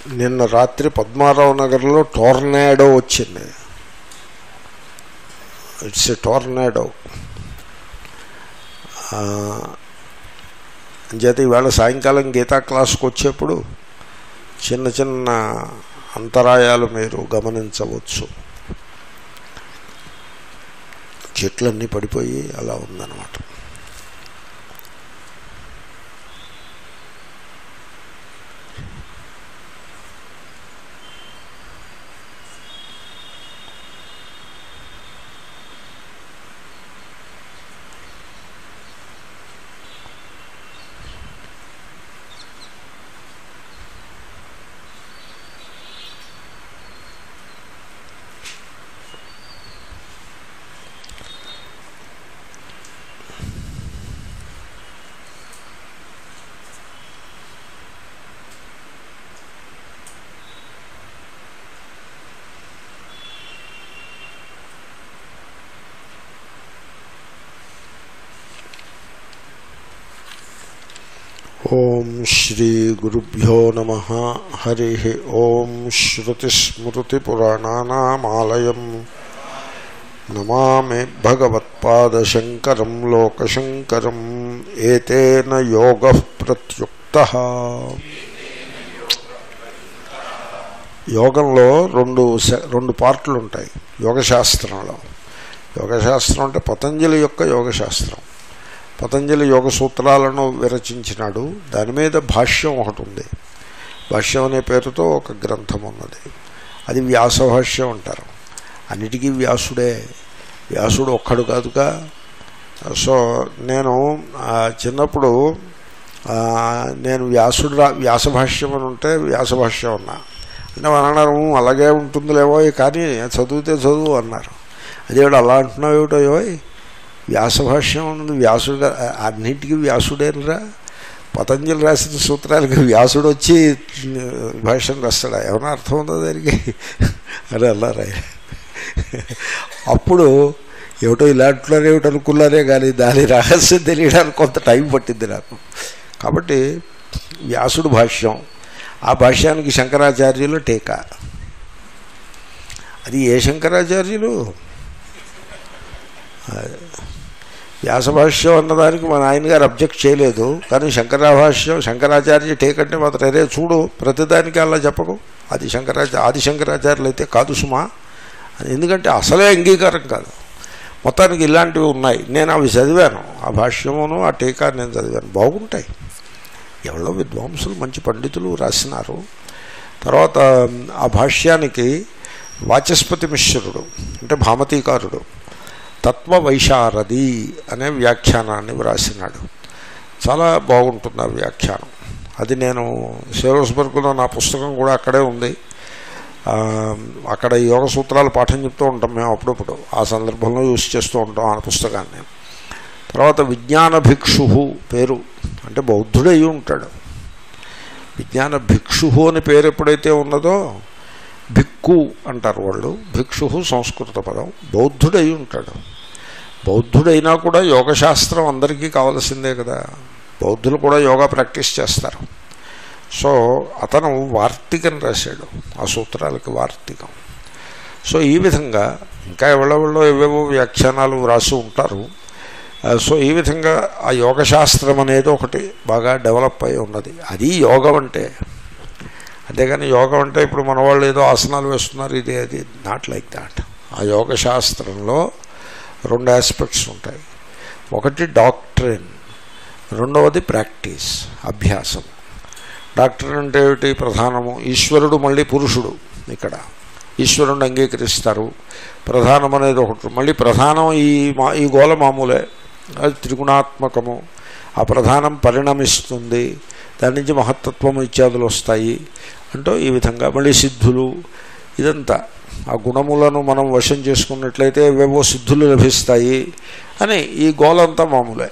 నిన్న రాత్రి పద్మారావు నగర్లో టోర్నాడో వచ్చింది ఇట్స్ ఎ టోర్నాడో అంచేత ఈవేళ సాయంకాలం గీతా క్లాస్కి వచ్చేప్పుడు చిన్న చిన్న అంతరాయాలు మీరు గమనించవచ్చు చెట్లన్నీ పడిపోయి అలా ఉందన్నమాట ఓం శ్రీ గురుభ్యో నమ హరి ఓం శ్రుతిస్మృతిపురాణానామాలయం నమామి భగవత్పాదశంకరం లోకశంకరం ఏతేన యోగ ప్రత్యుక్త యోగంలో రెండు సె- రెండు పార్ట్లు ఉంటాయి యోగశాస్త్రంలో యోగశాస్త్రం అంటే పతంజలి యొక్క యోగశాస్త్రం పతంజలి యోగ సూత్రాలను విరచించినాడు దాని మీద భాష్యం ఒకటి ఉంది భాష్యం అనే పేరుతో ఒక గ్రంథం ఉన్నది అది వ్యాస భాష్యం అంటారు అన్నిటికీ వ్యాసుడే వ్యాసుడు ఒక్కడు కాదుగా సో నేను ఆ, చిన్నప్పుడు ఆ, నేను వ్యాసుడు రా వ్యాస భాష్యం అని ఉంటే వ్యాస భాష్యం అన్నా అంటే వాళ్ళు అన్నారు "ఊ, అలాగే ఉంటుందిలేవో కానీ చదివితే చదువు అన్నారు అదేవిడు అలా అంటున్నావు ఏమిటో ఏవోయ్ వ్యాస భాష్యం ఉన్నది వ్యాసుడు గా- అన్నింటికి వ్యాసుడేనరా పతంజలి రాసిన సూత్రాలకి వ్యాసుడు వచ్చి భాష్యం రాస్తాడా ఏమైనా అర్థం ఉందో దానికి అని అన్నారా అప్పుడు ఏమిటో ఇలాంటిలో ఏమిటి అనుకున్నారే కానీ దాని రహస్యం తెలియడానికి కొంత టైం పట్టింది నాకు కాబట్టి వ్యాసుడు భాష్యం ఆ భాష్యానికి శంకరాచార్యులు టీకా అది ఏ శంకరాచార్యులు వ్యాసభాష్యం అన్నదానికి మా నాయనగారు అబ్జెక్ట్ చేయలేదు కానీ శంకరాభాష్యం శంకరాచార్య టేకంటే మాత్రం అరే చూడు ప్రతిదానికి అలా చెప్పకు అది శంకరాచార్య ఆది శంకరాచార్యులు అయితే కాదు సుమా అని ఎందుకంటే అసలే అంగీకారం కాదు మొత్తానికి ఇలాంటివి ఉన్నాయి నేను అవి చదివాను ఆ భాష్యమును ఆ టీకా నేను చదివాను బాగుంటాయి ఎవరో విద్వాంసులు మంచి పండితులు రాసినారు తర్వాత ఆ భాష్యానికి వాచస్పతి మిశ్రుడు అంటే భామతీకారుడు తత్వ వైశారది అనే వ్యాఖ్యానాన్ని వ్రాసినాడు చాలా బాగుంటుంది ఆ వ్యాఖ్యానం అది నేను సేరోస్బర్గ్లో నా పుస్తకం కూడా అక్కడే ఉంది ఆ, అక్కడ ఈ యోగ సూత్రాలు పాఠం చెప్తూ ఉంటాం మేము అప్పుడప్పుడు ఆ సందర్భంలో యూస్ చేస్తూ ఉంటాం ఆ పుస్తకాన్ని తర్వాత విజ్ఞాన భిక్షు పేరు అంటే బౌద్ధుడై ఉంటాడు విజ్ఞాన భిక్షు అని పేరు ఎప్పుడైతే ఉన్నదో భిక్కు అంటారు వాళ్ళు భిక్షు సంస్కృత పదం బౌద్ధుడై ఉంటాడు బౌద్ధుడైనా కూడా యోగశాస్త్రం అందరికీ కావలసిందే కదా బౌద్ధులు కూడా యోగా ప్రాక్టీస్ చేస్తారు సో అతను వార్తికం రాశాడు ఆ సూత్రాలకి వార్తికం సో ఈ విధంగా ఇంకా ఎవరెవరో ఏవేవో వ్యాఖ్యానాలు వ్రాసి ఉంటారు ఆ, సో ఈ విధంగా ఆ యోగశాస్త్రం అనేది ఒకటి బాగా డెవలప్ అయి ఉన్నది అది యోగం అంటే అంతేగాని యోగం అంటే ఇప్పుడు మన వాళ్ళు ఏదో ఆసనాలు వేస్తున్నారు ఇది అది నాట్ లైక్ దాట్ ఆ యోగ శాస్త్రంలో రెండు ఆస్పెక్ట్స్ ఉంటాయి ఒకటి డాక్ట్రిన్ రెండవది ప్రాక్టీస్ అభ్యాసం డాక్టర్ అంటే ఏమిటి ప్రధానము ఈశ్వరుడు మళ్ళీ పురుషుడు ఇక్కడ ఈశ్వరుని అంగీకరిస్తారు ప్రధానం అనేది ఒకటి మళ్ళీ ప్రధానం ఈ మా ఈ గోళ మామూలే అది త్రిగుణాత్మకము ఆ ప్రధానం పరిణమిస్తుంది దాని నుంచి మహత్తత్వం ఇత్యాదులు వస్తాయి అంటూ ఈ విధంగా మళ్ళీ సిద్ధులు ఇదంతా ఆ గుణములను మనం వశం చేసుకున్నట్లయితే ఏవేవో సిద్ధులు లభిస్తాయి అని ఈ గోలంతా మామూలే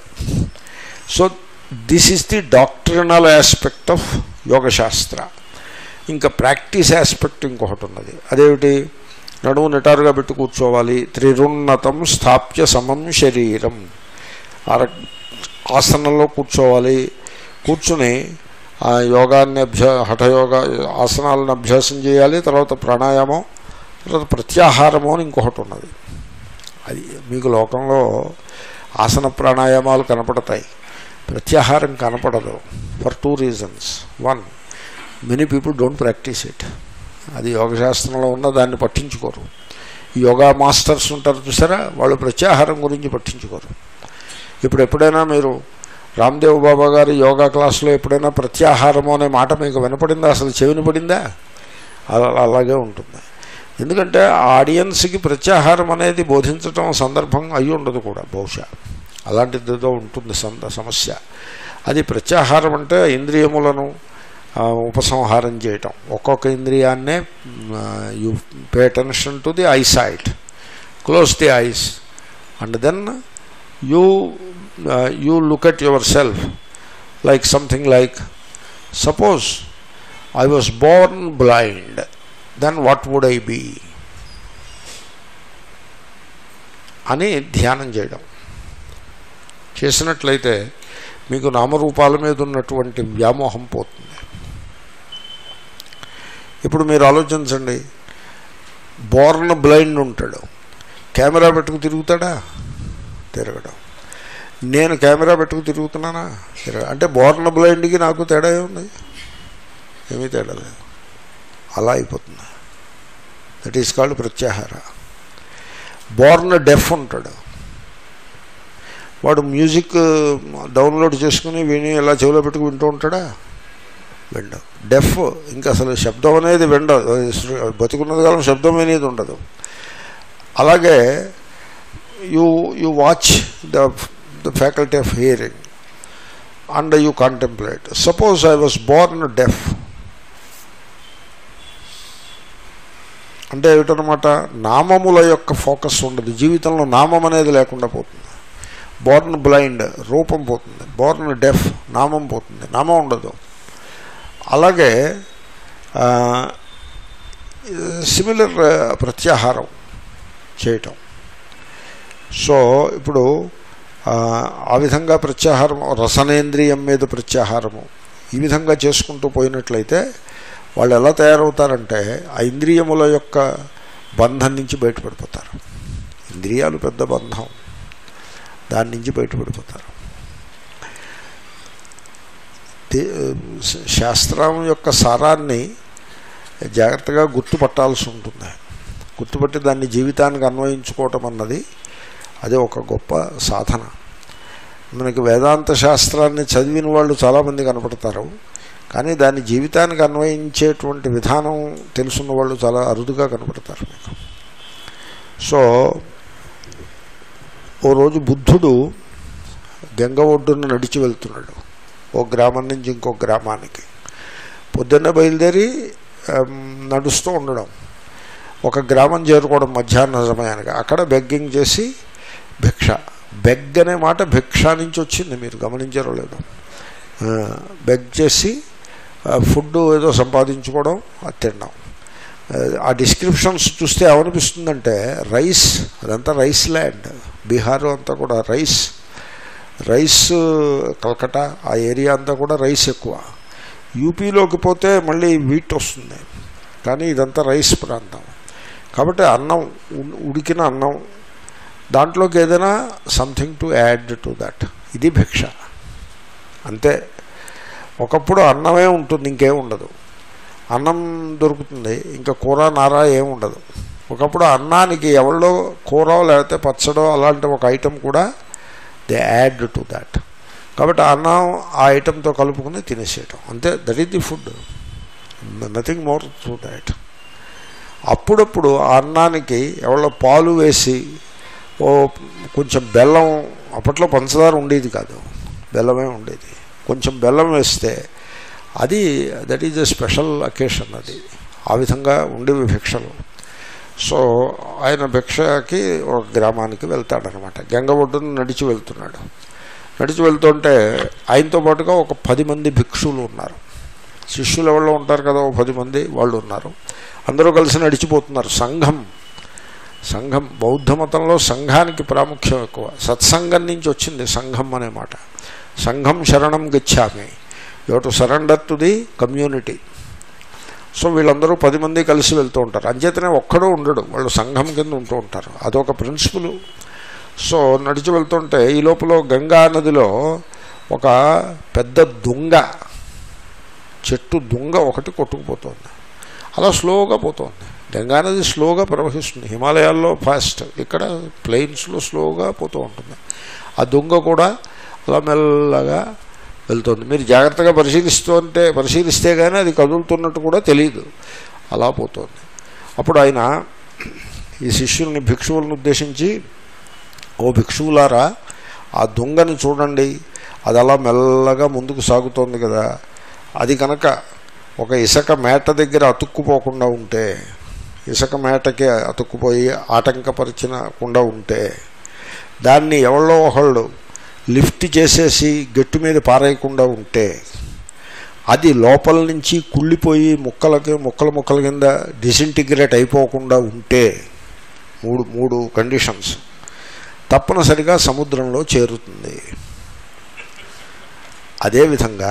so this is the doctrinal aspect of yogashastra ఇంకా ప్రాక్టీస్ ఆస్పెక్ట్ ఇంకొకటి ఉన్నది అదేమిటి నడుము నిటారుగా పెట్టి కూర్చోవాలి త్రిరున్నతం స్థాప్య సమం శరీరం ఆ రక- ఆసనంలో కూర్చోవాలి కూర్చుని ఆ యోగాన్ని అభ్యా హఠయోగ ఆసనాలను అభ్యాసం చేయాలి తర్వాత ప్రాణాయామం తర్వాత ప్రత్యాహారము అని ఇంకొకటి ఉన్నది అది మీకు లోకంలో ఆసన ప్రాణాయామాలు కనపడతాయి ప్రత్యాహారం కనపడదు for two reasons one many people don't practice it అది యోగశాస్త్రంలో ఉన్న దాన్ని పట్టించుకోరు ఈ యోగా మాస్టర్స్ ఉంటారు చూసారా వాళ్ళు ప్రత్యాహారం గురించి పట్టించుకోరు ఇప్పుడు ఎప్పుడైనా మీరు రామ్దేవ్ బాబా గారి యోగా క్లాసులో ఎప్పుడైనా ప్రత్యాహారము అనే మాట మీకు వినపడిందా అసలు చెవిని పడిందా అలా అలాగే ఉంటుంది ఎందుకంటే ఆ ఆడియన్స్కి ప్రత్యాహారం అనేది బోధించటం సందర్భం అయి ఉండదు కూడా బహుశా అలాంటిదితో ఉంటుంది సంద సమస్య అది ప్రత్యాహారం అంటే ఇంద్రియములను ఆ, ఉపసంహారం చేయటం ఒక్కొక్క ఇంద్రియాన్నే you pay attention to the eye sight close the eyes and then you you look at your self like something like suppose I was born blind then what would I be అని ధ్యానం చేయడం చేసినట్లయితే మీకు నామరూపాల మీద ఉన్నటువంటి వ్యామోహం పోతుంది ఇప్పుడు మీరు ఆలోచించండి బోర్న్ బ్లైండ్ ఉంటాడు కెమెరా పెట్టుకు తిరుగుతాడా తిరగడం నేను కెమెరా పెట్టుకు తిరుగుతున్నానా తిరగ అంటే బోర్న్ బ్లైండ్కి నాకు తేడా ఏముంది ఏమీ తేడా లేదు అలా అయిపోతుంది that is called pratyahara born deaf ఉంటాడు వాడు మ్యూజిక్ డౌన్లోడ్ చేసుకుని విని ఇలా చెవిలో పెట్టుకు వింటూ ఉంటాడా విండవు డెఫ్ ఇంకా అసలు శబ్దం అనేది విండవు బతుకున్నది కాలం శబ్దం అనేది ఉండదు అలాగే you you watch the the faculty of hearing and you contemplate suppose I was born deaf అంటే ఏమిటనమాట నామముల యొక్క ఫోకస్ ఉండదు జీవితంలో నామం అనేది లేకుండా పోతుంది బోర్న్ బ్లైండ్ రూపం పోతుంది బోర్న్ డెఫ్ నామం పోతుంది నామం ఉండదు అలాగే సిమిలర్ ప్రత్యాహారం చేయటం సో ఇప్పుడు ఆ, ఆ విధంగా ప్రత్యాహారం రసనేంద్రియం మీద ప్రత్యాహారము ఈ విధంగా చేసుకుంటూ పోయినట్లయితే వాళ్ళు ఎలా తయారవుతారంటే ఆ ఇంద్రియముల యొక్క బంధం నుంచి బయటపడిపోతారు ఇంద్రియాలు పెద్ద బంధం దాని నుంచి బయటపడిపోతారు తే- శాస్త్రం యొక్క సారాన్ని జాగ్రత్తగా గుర్తుపట్టాల్సి ఉంటుంది గుర్తుపట్టి దాన్ని జీవితానికి అన్వయించుకోవటం అన్నది అది ఒక గొప్ప సాధన మనకి వేదాంత శాస్త్రాన్ని చదివిన వాళ్ళు చాలామంది కనపడతారు కానీ దాన్ని జీవితానికి అన్వయించేటువంటి విధానం తెలుసున్న వాళ్ళు చాలా అరుదుగా కనపడతారు మీకు సో ఓ రోజు బుద్ధుడు గంగ ఒడ్డున నడిచి వెళ్తున్నాడు ఓ గ్రామం నుంచి ఇంకో గ్రామానికి పొద్దున్నే బయలుదేరి ఆమ్, నడుస్తూ ఉండడం ఒక గ్రామం చేరుకోవడం మధ్యాహ్న సమయానికి అక్కడ బెగ్గింగ్ చేసి భిక్ష బెగ్ అనే మాట భిక్ష నుంచి వచ్చింది మీరు గమనించారో లేదో ఆ, బెగ్ చేసి ఆ, ఫుడ్ ఏదో సంపాదించుకోవడం అది తినడం ఆ, ఆ డిస్క్రిప్షన్స్ చూస్తే ఏమనిపిస్తుందంటే రైస్ అదంతా రైస్ ల్యాండ్ బీహార్ అంతా కూడా రైస్ రైస్ కల్కటా ఆ ఏరియా అంతా కూడా రైస్ ఎక్కువ యూపీలోకి పోతే మళ్ళీ వీట్ వస్తుంది కానీ ఇదంతా రైస్ ప్రాంతం కాబట్టి అన్నం ఉ- ఉడికిన అన్నం దాంట్లోకి ఏదైనా something to add to that ఇది భిక్ష అంతే ఒకప్పుడు అన్నమే ఉంటుంది ఇంకేం ఉండదు అన్నం దొరుకుతుంది ఇంకా కూర నార ఏం ఉండదు ఒకప్పుడు అన్నానికి ఎవరిలో కూర లేకపోతే పచ్చడో అలాంటి ఒక ఐటెం కూడా దే యాడ్ టు దాట్ కాబట్టి ఆ అన్నం ఆ ఐటెంతో కలుపుకుని తినేసేయటం అంతే that is the food nothing more to that అప్పుడప్పుడు ఆ అన్నానికి ఎవరో పాలు వేసి ఓ కొంచెం బెల్లం అప్పట్లో పంచదార ఉండేది కాదు బెల్లమే ఉండేది కొంచెం బెల్లం వేస్తే అది that is a special occasion అది ఆ విధంగా ఉండేవి భిక్షలు సో ఆయన భిక్షకి ఒక గ్రామానికి వెళ్తాడనమాట గంగ ఒడ్డున నడిచి వెళ్తున్నాడు నడిచి వెళ్తుంటే ఆయనతో పాటుగా ఒక పది మంది భిక్షులు ఉన్నారు శిష్యులు ఎవరో ఉంటారు కదా ఒక పది మంది వాళ్ళు ఉన్నారు అందరూ కలిసి నడిచిపోతున్నారు సంఘం సంఘం బౌద్ధ మతంలో సంఘానికి ప్రాముఖ్యం ఎక్కువ సత్సంగం నుంచి వచ్చింది సంఘం అనే మాట సంఘం శరణం గచ్చామి you to surrender to the community so వీళ్ళందరూ పది మంది కలిసి వెళ్తూ ఉంటారు అంచేతనే ఒక్కడూ ఉండడు వాళ్ళు సంఘం కింద ఉంటూ ఉంటారు అదొక ప్రిన్సిపల్ సో నడిచి వెళ్తుంటే ఈ లోపల గంగా నదిలో ఒక పెద్ద దుంగ చెట్టు దుంగ ఒకటి కొట్టుకుపోతుంది అలా స్లోగా పోతుంది గంగా నది స్లోగా ప్రవహిస్తుంది హిమాలయాల్లో ఫాస్ట్ ఇక్కడ ప్లెయిన్స్లో స్లోగా పోతూ ఉంటుంది ఆ దుంగ కూడా అలా మెల్లగా వెళ్తుంది మీరు జాగ్రత్తగా పరిశీలిస్తూ ఉంటే పరిశీలిస్తే కానీ అది కదులుతున్నట్టు కూడా తెలియదు అలా పోతుంది అప్పుడు ఆయన ఈ శిష్యుల్ని భిక్షువులను ఉద్దేశించి ఓ భిక్షువులారా ఆ దొంగని చూడండి అది అలా మెల్లగా ముందుకు సాగుతోంది కదా అది కనుక ఒక ఇసుక మేట దగ్గర అతుక్కుపోకుండా ఉంటే ఇసుక మేటకి అతుక్కుపోయి ఆటంకపరిచినకుండా ఉంటే దాన్ని ఎవళ్ళో ఒకళ్ళు లిఫ్ట్ చేసేసి గట్టు మీద పారేయకుండా ఉంటే అది లోపల నుంచి కుళ్ళిపోయి ముక్కలకి ముక్కల ముక్కల కింద డిసింటిగ్రేట్ అయిపోకుండా ఉంటే మూడు మూడు కండిషన్స్ తప్పనిసరిగా సముద్రంలో చేరుతుంది అదేవిధంగా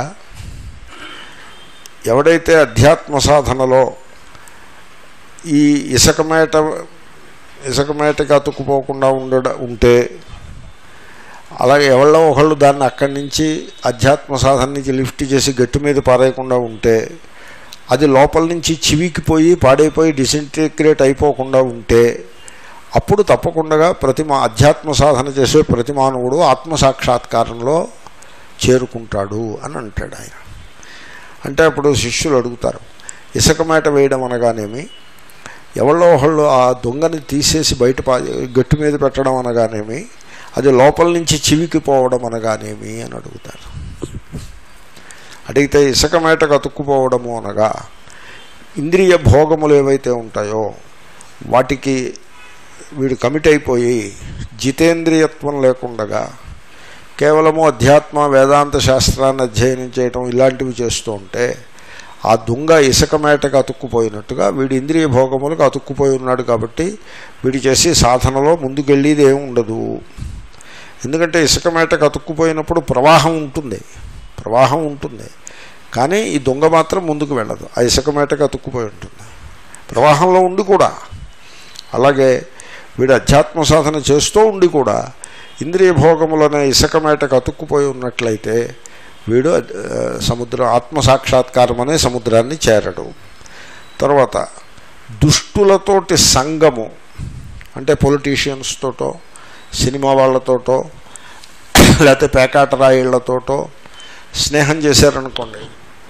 ఎవడైతే అధ్యాత్మ సాధనలో ఈ ఇసుక మేట ఇసుక మేటకి అతుక్కుపోకుండా ఉండడ ఉంటే అలాగే ఎవళ్ళో ఒకళ్ళు దాన్ని అక్కడి నుంచి అధ్యాత్మ సాధన నుంచి లిఫ్ట్ చేసి గట్టి మీద పారేయకుండా ఉంటే అది లోపల నుంచి చివికిపోయి పాడైపోయి డిసింటిగ్రేట్ అయిపోకుండా ఉంటే అప్పుడు తప్పకుండా ప్రతి మా అధ్యాత్మ సాధన చేసే ప్రతి మానవుడు ఆత్మసాక్షాత్కారంలో చేరుకుంటాడు అని అంటాడు ఆయన అంటే అప్పుడు శిష్యులు అడుగుతారు ఇసుక మేట వేయడం అనగానేమి ఎవళ్ళో ఒకళ్ళు ఆ దొంగని తీసేసి బయట పా గట్టి మీద పెట్టడం అనగానేమి అది లోపల నుంచి చివికిపోవడం అనగానేమి అని అడుగుతారు అడిగితే ఇసుక మేటకు అతుక్కుపోవడము అనగా ఇంద్రియ భోగములు ఏవైతే ఉంటాయో వాటికి వీడు కమిట్ అయిపోయి జితేంద్రియత్వం లేకుండగా కేవలము అధ్యాత్మ వేదాంత శాస్త్రాన్ని అధ్యయనం చేయటం ఇలాంటివి చేస్తూ ఉంటే ఆ దొంగ ఇసుక మేటకు అతుక్కుపోయినట్టుగా వీడి ఇంద్రియ భోగములకు అతుక్కుపోయి ఉన్నాడు కాబట్టి వీడి చేసి సాధనలో ముందుకెళ్ళేది ఏమి ఉండదు ఎందుకంటే ఇసుక మేటకు అతుక్కుపోయినప్పుడు ప్రవాహం ఉంటుంది ప్రవాహం ఉంటుంది కానీ ఈ దొంగ మాత్రం ముందుకు వెళ్ళదు ఆ ఇసుక మేటకు అతుక్కుపోయి ఉంటుంది ప్రవాహంలో ఉండి కూడా అలాగే వీడు అధ్యాత్మ సాధన చేస్తూ ఉండి కూడా ఇంద్రియ భోగములనే ఇసుక మేటకు అతుక్కుపోయి ఉన్నట్లయితే వీడు ఆ, సముద్ర ఆత్మసాక్షాత్కారం అనే సముద్రాన్ని చేరడు తర్వాత దుష్టులతోటి సంగము అంటే పొలిటీషియన్స్ తోటో సినిమా వాళ్ళతోటో లేకపోతే పేకాట రాయిళ్లతోటో స్నేహం చేశారనుకోండి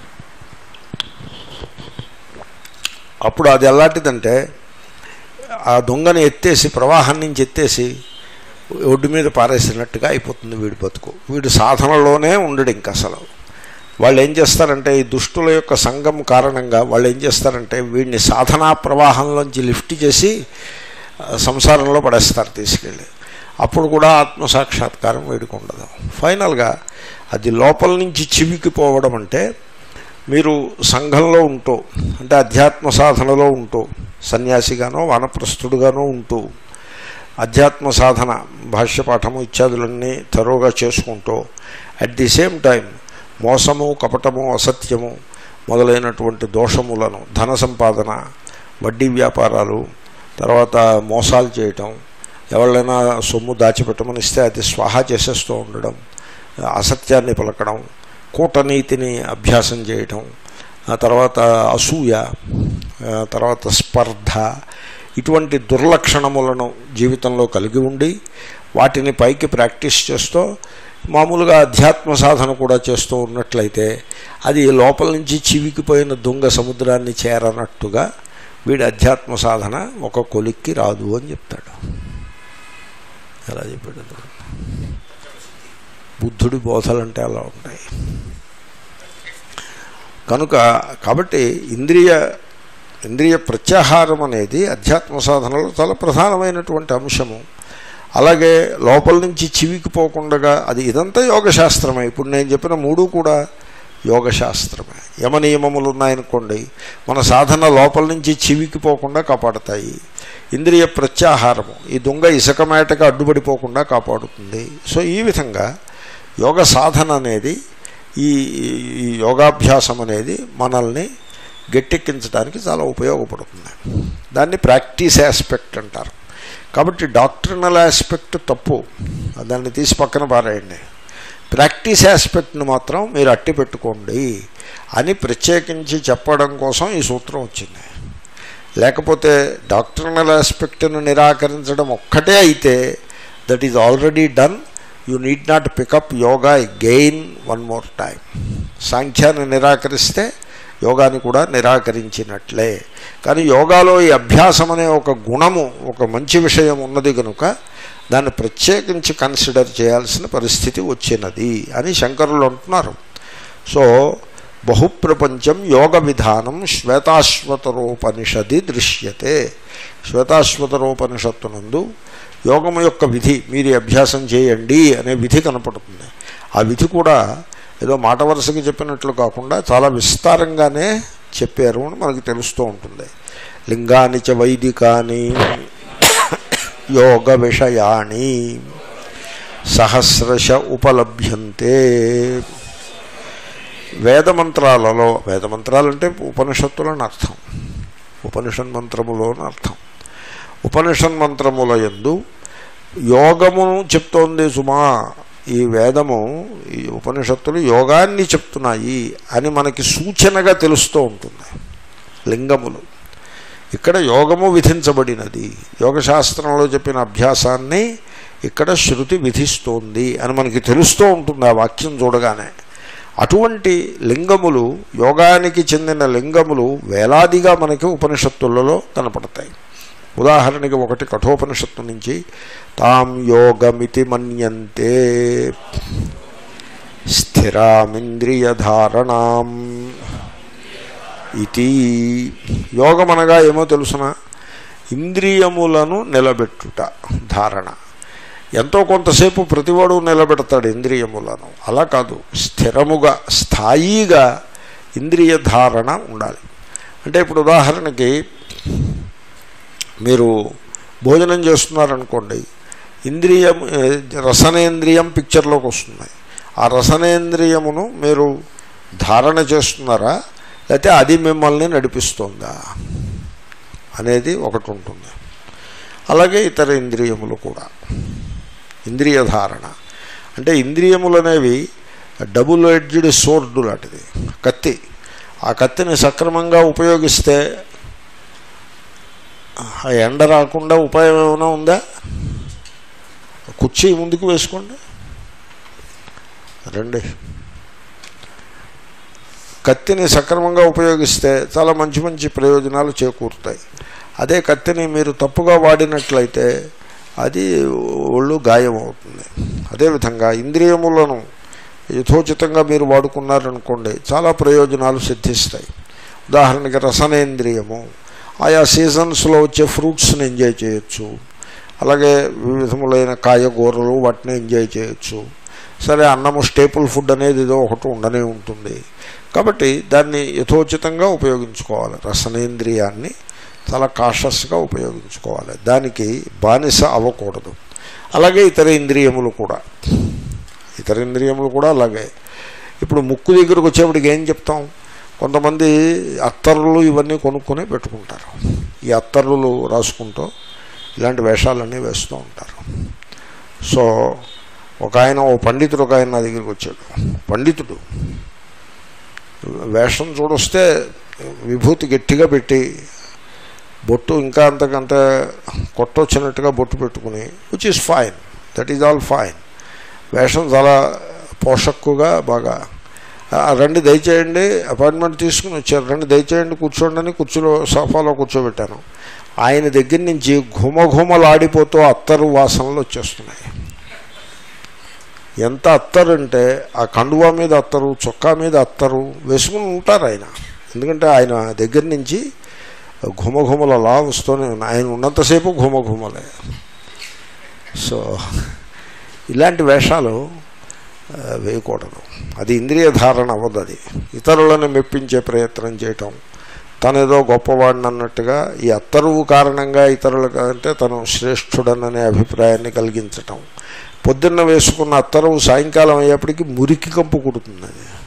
అప్పుడు అది ఎలాంటిదంటే ఆ దొంగని ఎత్తేసి ప్రవాహం నుంచి ఎత్తేసి ఒడ్డు మీద పారేసినట్టుగా అయిపోతుంది వీడి బతుకు వీడు సాధనలోనే ఉండడు ఇంక అసలు వాళ్ళు ఏం చేస్తారంటే ఈ దుష్టుల యొక్క సంఘం కారణంగా వాళ్ళు ఏం చేస్తారంటే వీడిని సాధనా ప్రవాహంలోంచి లిఫ్ట్ చేసి ఆ, సంసారంలో పడేస్తారు తీసుకెళ్ళి అప్పుడు కూడా ఆత్మసాక్షాత్కారం వీడికి ఉండదు ఫైనల్గా అది లోపల నుంచి చివికిపోవడం అంటే మీరు సంఘంలో ఉంటూ అంటే అధ్యాత్మ సాధనలో ఉంటూ సన్యాసిగానో వానప్రస్థుడుగానో ఉంటూ అధ్యాత్మ సాధన భాష్య పాఠము ఇత్యాదులన్నీ తరోగా చేసుకుంటూ అట్ ది సేమ్ టైం మోసము కపటము అసత్యము మొదలైనటువంటి దోషములను ధన సంపాదన వడ్డీ వ్యాపారాలు తర్వాత మోసాలు చేయటం ఎవరైనా సొమ్ము దాచిపెట్టమని ఇస్తే అది స్వాహా చేసేస్తూ ఉండడం అసత్యాన్ని పలకడం కూటనీతిని అభ్యాసం చేయటం ఆ తర్వాత అసూయ ఆ తర్వాత స్పర్ధ ఇటువంటి దుర్లక్షణములను జీవితంలో కలిగి ఉండి వాటిని పైకి ప్రాక్టీస్ చేస్తూ మామూలుగా అధ్యాత్మ సాధన కూడా చేస్తూ ఉన్నట్లయితే అది లోపల నుంచి చివికిపోయిన దొంగ సముద్రాన్ని చేరనట్టుగా వీడి అధ్యాత్మ సాధన ఒక కొలిక్కి రాదు అని చెప్తాడు ఎలా చెప్పాడు బుద్ధుడి బోధలంటే అలా ఉంటాయి కనుక కాబట్టి ఇంద్రియ ఇంద్రియ ప్రత్యాహారం అనేది అధ్యాత్మ సాధనలో చాలా ప్రధానమైనటువంటి అంశము అలాగే లోపల నుంచి చివికిపోకుండా అది ఇదంతా యోగశాస్త్రమే ఇప్పుడు నేను చెప్పిన మూడు కూడా యోగశాస్త్రమే యమ నియమములు ఉన్నాయనుకోండి మన సాధన లోపల నుంచి చివికిపోకుండా కాపాడుతాయి ఇంద్రియ ప్రత్యాహారము ఈ దొంగ ఇసుక మేటకు అడ్డుపడిపోకుండా కాపాడుతుంది సో ఈ విధంగా యోగ సాధన అనేది ఈ ఈ యోగాభ్యాసం అనేది మనల్ని గట్టెక్కించడానికి చాలా ఉపయోగపడుతుంది దాన్ని ప్రాక్టీస్ ఆస్పెక్ట్ అంటారు కాబట్టి డాక్టర్నల్ ఆస్పెక్ట్ తప్పు దాన్ని తీసి పక్కన పారేయండి ప్రాక్టీస్ ఆస్పెక్ట్ని మాత్రం మీరు అట్టి పెట్టుకోండి అని ప్రత్యేకించి చెప్పడం కోసం ఈ సూత్రం వచ్చింది లేకపోతే డాక్టర్నల్ ఆస్పెక్ట్ను నిరాకరించడం ఒక్కటే అయితే that is already done you need not pick up yoga again one more time సాంఖ్యాన్ని నిరాకరిస్తే యోగాని కూడా నిరాకరించినట్లే కానీ యోగాలో ఈ అభ్యాసం అనే ఒక గుణము ఒక మంచి విషయం ఉన్నది కనుక దాన్ని ప్రత్యేకించి కన్సిడర్ చేయాల్సిన పరిస్థితి వచ్చినది అని శంకరులు అంటున్నారు సో బహుప్రపంచం యోగ విధానం శ్వేతాశ్వతరోపనిషది దృశ్యతే శ్వేతాశ్వతరోపనిషత్తునందు యోగము యొక్క విధి మీరు ఈ అభ్యాసం చేయండి అనే విధి కనపడుతుంది ఆ విధి కూడా ఏదో మాట వరుసకి చెప్పినట్లు కాకుండా చాలా విస్తారంగానే చెప్పారు అని మనకు తెలుస్తూ ఉంటుంది లింగాని చ వైదికాని యోగ విషయాణి సహస్రశ ఉపలభ్యంతే వేదమంత్రాలలో వేదమంత్రాలంటే ఉపనిషత్తులని అర్థం ఉపనిషన్ మంత్రములో అని అర్థం ఉపనిషన్ మంత్రముల యందు యోగమును చెప్తోంది సుమా ఈ వేదము ఈ ఉపనిషత్తులు యోగాన్ని చెప్తున్నాయి అని మనకి సూచనగా తెలుస్తూ ఉంటుంది లింగములు ఇక్కడ యోగము విధించబడినది యోగశాస్త్రంలో చెప్పిన అభ్యాసాన్ని ఇక్కడ శృతి విధిస్తోంది అని మనకి తెలుస్తూ ఉంటుంది ఆ వాక్యం చూడగానే అటువంటి లింగములు యోగానికి చెందిన లింగములు వేలాదిగా మనకి ఉపనిషత్తులలో కనపడతాయి ఉదాహరణకి ఒకటి కఠోపనిషత్తు నుంచి తాం యోగమితి మన్యంతే స్థిరామింద్రియధారణం ఇది యోగం అనగా ఏమో తెలుసిన ఇంద్రియములను నిలబెట్టుట ధారణ ఎంతో కొంతసేపు ప్రతివాడు నిలబెడతాడు ఇంద్రియములను అలా కాదు స్థిరముగా స్థాయిగా ఇంద్రియ ధారణ ఉండాలి అంటే ఇప్పుడు ఉదాహరణకి మీరు భోజనం చేస్తున్నారనుకోండి ఇంద్రియం ఏ, రసనేంద్రియం పిక్చర్లోకి వస్తుంది ఆ రసనేంద్రియమును మీరు ధారణ చేస్తున్నారా లేకపోతే అది మిమ్మల్ని నడిపిస్తుందా అనేది ఒకటి ఉంటుంది అలాగే ఇతర ఇంద్రియములు కూడా ఇంద్రియ ధారణ అంటే ఇంద్రియములు అనేవి డబుల్ ఎడ్జ్డ్ సోర్డు లాంటిది కత్తి ఆ కత్తిని సక్రమంగా ఉపయోగిస్తే ఆ ఎండ రాకుండా ఉపాయం ఏమైనా ఉందా కుర్చీ ముందుకు వేసుకోండి రండి కత్తిని సక్రమంగా ఉపయోగిస్తే చాలా మంచి మంచి ప్రయోజనాలు చేకూరుతాయి అదే కత్తిని మీరు తప్పుగా వాడినట్లయితే అది ఒళ్ళు గాయం అవుతుంది అదేవిధంగా ఇంద్రియములను యథోచితంగా మీరు వాడుకున్నారనుకోండి చాలా ప్రయోజనాలు సిద్ధిస్తాయి ఉదాహరణకి రసనేంద్రియము ఆయా సీజన్స్లో వచ్చే ఫ్రూట్స్ని ఎంజాయ్ చేయొచ్చు అలాగే వివిధములైన కాయగూరలు వాటిని ఎంజాయ్ చేయొచ్చు సరే అన్నము స్టేపుల్ ఫుడ్ అనేది ఏదో ఒకటి ఉండనే ఉంటుంది కాబట్టి దాన్ని యథోచితంగా ఉపయోగించుకోవాలి రసనేంద్రియాన్ని చాలా కాషస్గా ఉపయోగించుకోవాలి దానికి బానిస అవ్వకూడదు అలాగే ఇతర ఇంద్రియములు కూడా ఇతర ఇంద్రియములు కూడా అలాగే ఇప్పుడు ముక్కు దగ్గరకు వచ్చేప్పటికి ఏం చెప్తాం కొంతమంది అత్తర్లు ఇవన్నీ కొనుక్కొని పెట్టుకుంటారు ఈ అత్తర్లు రాసుకుంటూ ఇలాంటి వేషాలన్నీ వేస్తూ ఉంటారు సో ఒక ఆయన ఓ పండితుడు ఒక ఆయన నా దగ్గరికి వచ్చాడు పండితుడు వేషం చూడొస్తే విభూతి గట్టిగా పెట్టి బొట్టు ఇంకా అంతకంత కొట్టొచ్చినట్టుగా బొట్టు పెట్టుకుని which is fine that is all fine వేషం చాలా పోషక్కుగా బాగా "ఆ, రండి దయచేయండి అపాయింట్మెంట్ తీసుకుని వచ్చారు రండి దయచేయండి కూర్చోండి అని కుర్చీలో సోఫాలో కూర్చోబెట్టాను ఆయన దగ్గర నుంచి ఘుమఘుమలాడిపోతూ అత్తరు వాసనలు వచ్చేస్తున్నాయి ఎంత అత్తరు అంటే ఆ కండువా మీద అత్తరు చొక్కా మీద అత్తరు వేసుకుని ఉంటారు ఆయన ఎందుకంటే ఆయన దగ్గర నుంచి ఘుమఘుమలు అలా వస్తూనే ఉన్నాయి ఆయన ఉన్నంతసేపు ఘుమఘుమలే సో ఇలాంటి వేషాలు ఆ, వేయకూడదు అది ఇంద్రియ ధారణ అవ్వదు అది ఇతరులను మెప్పించే ప్రయత్నం చేయటం తనేదో గొప్పవాడిని అన్నట్టుగా ఈ అత్తరువు కారణంగా ఇతరుల కంటే తను శ్రేష్ఠుడననే అభిప్రాయాన్ని కలిగించటం పొద్దున్న వేసుకున్న అత్తరువు సాయంకాలం అయ్యేప్పటికీ మురికి కంపు కుడుతుంది అది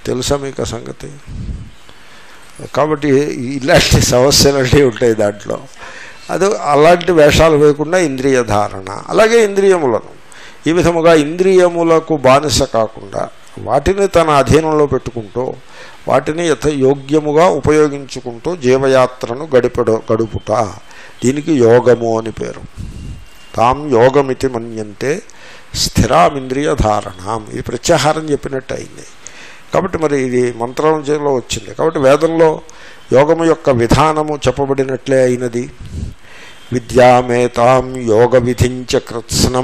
తెలుసా మీకు ఆ సంగతి కాబట్టి ఇలాంటి సమస్యలన్నీ ఉంటాయి దాంట్లో అది అలాంటి వేషాలు వేయకుండా ఇంద్రియ ధారణ అలాగే ఇంద్రియములను ఈ విధముగా ఇంద్రియములకు బానిస కాకుండా వాటిని తన అధీనంలో పెట్టుకుంటూ వాటిని యథ యోగ్యముగా ఉపయోగించుకుంటూ జీవయాత్రను గడిపడ గడుపుట దీనికి యోగము అని పేరు తాం యోగమితి మన్యంతే స్థిరామింద్రియ ధారణం ఇది ప్రత్యాహారం చెప్పినట్టు అయింది కాబట్టి మరి ఇది మంత్రంలో వచ్చింది కాబట్టి వేదంలో యోగము యొక్క విధానము చెప్పబడినట్లే అయినది విద్యామేతాం యోగ విధించ కృత్స్నం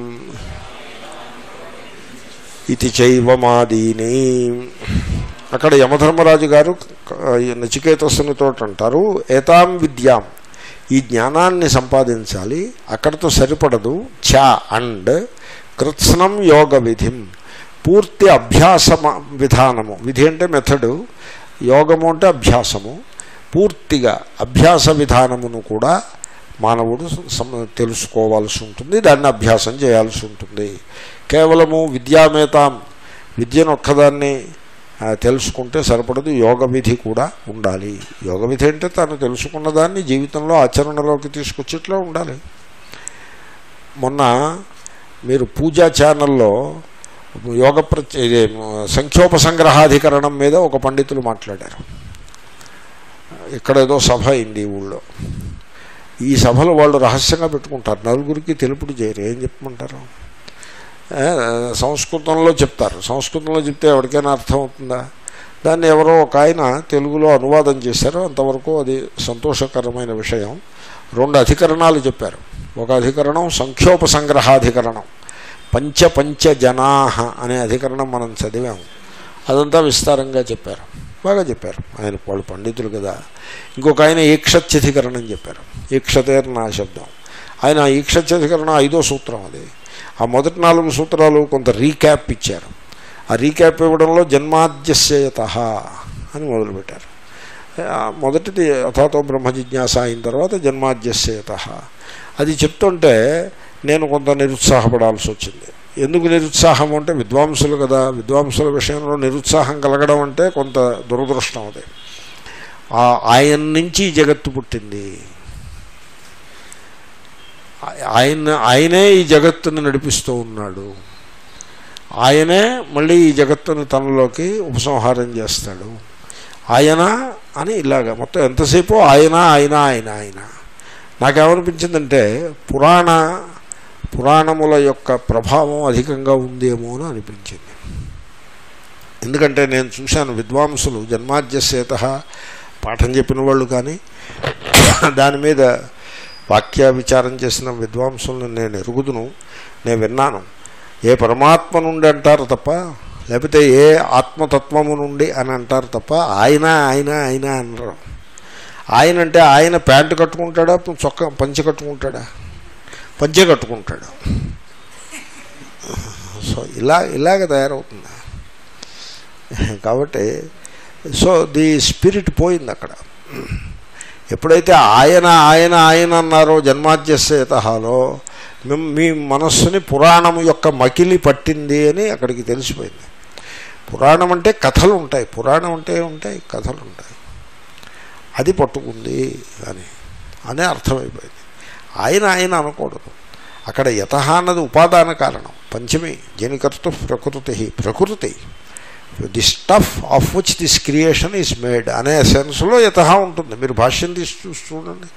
ఇది చైవమాదీని అక్కడ యమధర్మరాజు గారు నచికేతస్సునితో అంటారు ఏతాం విద్యాం ఈ జ్ఞానాన్ని సంపాదించాలి అక్కడితో సరిపడదు చ అండ్ కృత్స్నం యోగ విధిం పూర్తి అభ్యాస విధానము విధి అంటే మెథడు యోగము అంటే అభ్యాసము పూర్తిగా అభ్యాస విధానమును కూడా మానవుడు సమ తెలుసుకోవాల్సి ఉంటుంది దాన్ని అభ్యాసం చేయాల్సి ఉంటుంది కేవలము విద్యామేతాం విద్యను ఒక్కదాన్ని తెలుసుకుంటే సరిపడదు యోగ విధి కూడా ఉండాలి యోగ విధి అంటే తను తెలుసుకున్న దాన్ని జీవితంలో ఆచరణలోకి తీసుకొచ్చేట్లా ఉండాలి మొన్న మీరు పూజా ఛానల్లో యోగ ప్రత్య ఇదే సంఖ్యోపసంగ్రహాధికరణం మీద ఒక పండితులు మాట్లాడారు ఇక్కడ ఏదో సభ అయింది ఈ ఊళ్ళో ఈ సభలో వాళ్ళు రహస్యంగా పెట్టుకుంటారు నలుగురికి తెలుపుడు చేయరు ఏం చెప్పమంటారు సంస్కృతంలో చెప్తారు సంస్కృతంలో చెప్తే ఎవరికైనా అర్థం అవుతుందా దాన్ని ఎవరో ఒక ఆయన తెలుగులో అనువాదం చేశారు అంతవరకు అది సంతోషకరమైన విషయం రెండు అధికరణాలు చెప్పారు ఒక అధికరణం సంఖ్యోపసంగ్రహాధికరణం పంచ పంచ జనాహ అనే అధికరణం మనం చదివాము అదంతా విస్తారంగా చెప్పారు బాగా చెప్పారు ఆయన వాళ్ళు పండితులు కదా ఇంకొక ఆయన ఈక్షత్యధికరణం చెప్పారు ఈక్షతేర్ నా శబ్దం ఆయన ఈక్షత్యధికరణం ఐదో సూత్రం అది ఆ మొదటి నాలుగు సూత్రాలు కొంత రీక్యాప్ ఇచ్చారు ఆ రీక్యాప్ ఇవ్వడంలో జన్మాద్యస్యత అని మొదలుపెట్టారు మొదటిది అథాతో బ్రహ్మ జిజ్ఞాస అయిన తర్వాత జన్మాద్యస్యత అది చెప్తుంటే నేను కొంత నిరుత్సాహపడాల్సి వచ్చింది ఎందుకు నిరుత్సాహం అంటే విద్వాంసులు కదా విద్వాంసుల విషయంలో నిరుత్సాహం కలగడం అంటే కొంత దురదృష్టం అది ఆయన నుంచి జగత్తు పుట్టింది ఆయన ఆయనే ఈ జగత్తుని నడిపిస్తూ ఉన్నాడు ఆయనే మళ్ళీ ఈ జగత్తుని తనలోకి ఉపసంహారం చేస్తాడు ఆయన అని ఇలాగ మొత్తం ఎంతసేపు ఆయన ఆయన ఆయన ఆయన నాకేమనిపించిందంటే పురాణ పురాణముల యొక్క ప్రభావం అధికంగా ఉందేమో అని అనిపించింది ఎందుకంటే నేను చూశాను విద్వాంసులు జన్మాద్యసేత పాఠం చెప్పిన వాళ్ళు కానీ దాని మీద వాక్య విచారం చేసిన విద్వాంసులను నేను ఎరుగుదును నేను విన్నాను ఏ పరమాత్మ నుండి అంటారు తప్ప లేకపోతే ఏ ఆత్మతత్వము నుండి అని అంటారు తప్ప ఆయన ఆయన ఆయన అనరు ఆయన అంటే ఆయన ప్యాంటు కట్టుకుంటాడా చొక్క పంచె కట్టుకుంటాడా పంచె కట్టుకుంటాడు సో ఇలా ఇలాగ తయారవుతుంది కాబట్టి సో ది స్పిరిట్ పోయింది అక్కడ ఎప్పుడైతే ఆయన ఆయన ఆయన అన్నారో జన్మాద్యసేతహాలో మీ మనస్సుని పురాణము యొక్క మకిలి పట్టింది అని అక్కడికి తెలిసిపోయింది పురాణం అంటే కథలు ఉంటాయి పురాణం అంటే ఉంటాయి కథలు ఉంటాయి అది పట్టుకుంది అని అనే అర్థమైపోయింది ఆయన ఆయన అనకూడదు అక్కడ యత అన్నది ఉపాదాన కారణం పంచమి జనికర్తు ప్రకృతి ప్రకృతి the stuff of which this creation is made అనే సెన్స్లో యత ఉంటుంది మీరు భాష్యం తీసి చూసి చూడండి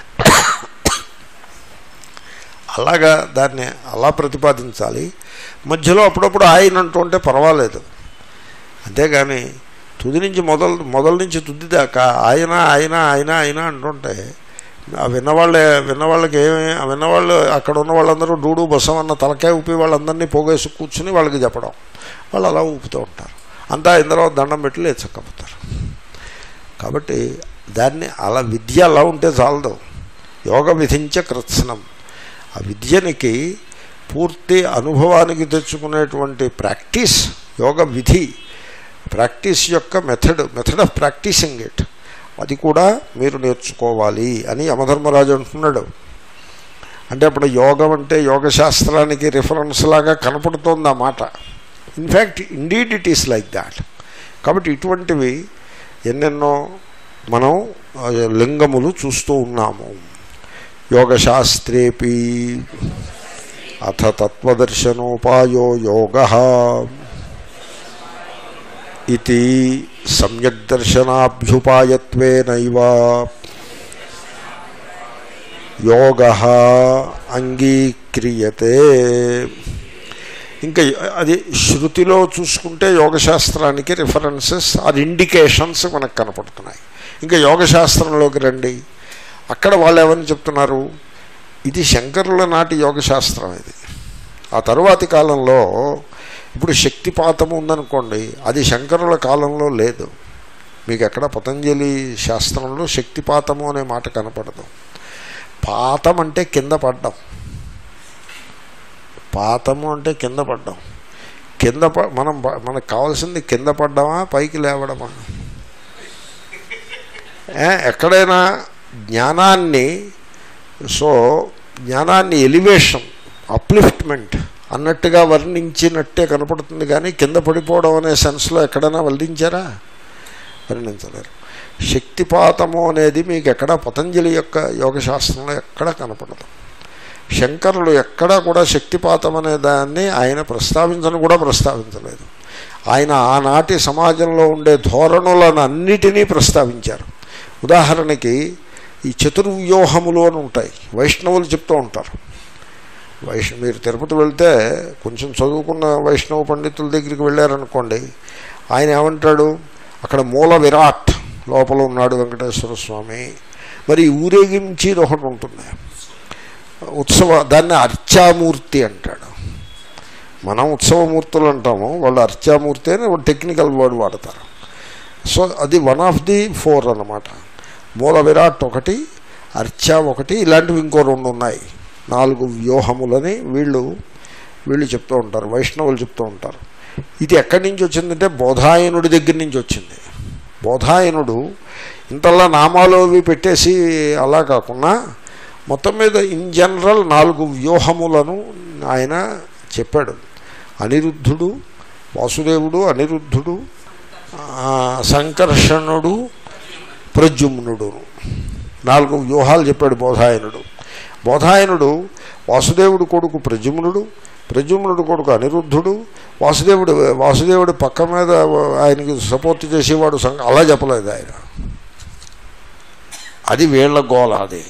అలాగా దాన్ని అలా ప్రతిపాదించాలి మధ్యలో అప్పుడప్పుడు ఆయన అంటుంటే పర్వాలేదు అంతేగాని తుది నుంచి మొదలు మొదల నుంచి తుది దాకా ఆయన ఆయన ఆయన ఆయన అంటుంటే ఆ విన్నవాళ్ళే విన్నవాళ్ళకి ఏమి ఆ విన్నవాళ్ళు అక్కడ ఉన్న వాళ్ళందరూ డూడు బసం అన్న తలకాయ ఊపి వాళ్ళందరినీ పోగేసి కూర్చుని వాళ్ళకి చెప్పడం వాళ్ళు అలా ఊపుతూ ఉంటారు అంతా అయిన తర్వాత దండం పెట్టి లేచక్కపోతారు కాబట్టి దాన్ని అలా విద్య అలా ఉంటే చాలదు యోగ విధించ కృత్సనం ఆ విద్యనికి పూర్తి అనుభవానికి తెచ్చుకునేటువంటి ప్రాక్టీస్ యోగ విధి ప్రాక్టీస్ యొక్క method method of practicing it అది కూడా మీరు నేర్చుకోవాలి అని యమధర్మరాజు అంటున్నాడు అంటే అప్పుడు యోగం అంటే యోగ శాస్త్రానికి రిఫరెన్స్ లాగా కనపడుతోంది ఆ మాట in fact indeed it is like that కాబట్టి ఇటువంటివి ఎన్నెన్నో మనం ఆ, లింగములు చూస్తూ ఉన్నాము యోగశాస్త్రేపి అథ తత్వదర్శనోపాయో యోగ ఇది సమ్యక్ దర్శనాభ్యుపాయత్వేనైవ యోగ అంగీక్రియతే ఇంకా అది శృతిలో చూసుకుంటే యోగశాస్త్రానికి రిఫరెన్సెస్ ఆర్ ఇండికేషన్స్ మనకు కనపడుతున్నాయి ఇంకా యోగశాస్త్రంలోకి రండి అక్కడ వాళ్ళు ఏమని చెప్తున్నారు ఇది శంకరుల నాటి యోగశాస్త్రం ఇది ఆ తరువాతి కాలంలో ఇప్పుడు శక్తిపాతము ఉందనుకోండి అది శంకరుల కాలంలో లేదు మీకు ఎక్కడ పతంజలి శాస్త్రంలో శక్తిపాతము అనే మాట కనపడదు పాతం అంటే కింద పడ్డం పాతము అంటే కింద పడ్డం కింద ప మనం ప- మనకు కావాల్సింది కింద పడ్డమా పైకి లేవడమా ఏ, ఎక్కడైనా జ్ఞానాన్ని సో జ్ఞానాన్ని ఎలివేషన్ అప్లిఫ్ట్మెంట్ అన్నట్టుగా వర్ణించినట్టే కనపడుతుంది కానీ కింద పడిపోవడం అనే సెన్స్లో ఎక్కడైనా వర్ణించారా వర్ణించలేరు శక్తిపాతము అనేది మీకు ఎక్కడ పతంజలి యొక్క యోగశాస్త్రంలో ఎక్కడా కనపడదు శంకరులు ఎక్కడా కూడా శక్తిపాతం అనే దాన్ని ఆయన ప్రస్తావించను కూడా ప్రస్తావించలేదు ఆయన ఆనాటి సమాజంలో ఉండే ధోరణులను అన్నిటినీ ప్రస్తావించారు ఉదాహరణకి ఈ చతుర్వ్యూహములు అని ఉంటాయి వైష్ణవులు చెప్తూ ఉంటారు వైష్ణ మీరు తిరుపతి వెళ్తే కొంచెం చదువుకున్న వైష్ణవ పండితుల దగ్గరికి వెళ్ళారనుకోండి ఆయన ఏమంటాడు అక్కడ మూల విరాట్ లోపల ఉన్నాడు వెంకటేశ్వర స్వామి మరి ఊరేగించేది ఒకటి ఉంటుంది ఉత్సవ దాన్ని అర్చామూర్తి అంటాడు మనం ఉత్సవమూర్తులు అంటాము వాళ్ళు అర్చామూర్తి అని ఒక టెక్నికల్ వర్డ్ వాడతారు సో అది వన్ ఆఫ్ ది ఫోర్ అన్నమాట మూల విరాట్ ఒకటి అర్చా ఒకటి ఇలాంటివి ఇంకో రెండు ఉన్నాయి నాలుగు వ్యూహములని వీళ్ళు వీళ్ళు చెప్తూ ఉంటారు వైష్ణవులు చెప్తూ ఉంటారు ఇది ఎక్కడి నుంచి వచ్చిందంటే బోధాయనుడి దగ్గర నుంచి వచ్చింది బోధాయనుడు ఇంతలా నామాలు అవి పెట్టేసి అలా కాకుండా మొత్తం మీద ఇన్ జనరల్ నాలుగు వ్యూహములను ఆయన చెప్పాడు అనిరుద్ధుడు వాసుదేవుడు అనిరుద్ధుడు ఆ, సంకర్షణుడు ప్రద్యుమ్నుడు నాలుగు వ్యూహాలు చెప్పాడు బోధాయనుడు బోధాయనుడు వాసుదేవుడు కొడుకు ప్రద్యుమ్నుడు ప్రద్యుమ్నుడు కొడుకు అనిరుద్ధుడు వాసుదేవుడు వాసుదేవుడి పక్క మీద ఆయనకి సపోర్ట్ చేసేవాడు సంగ అలా చెప్పలేదు ఆయన అది వీళ్ళ గోల అది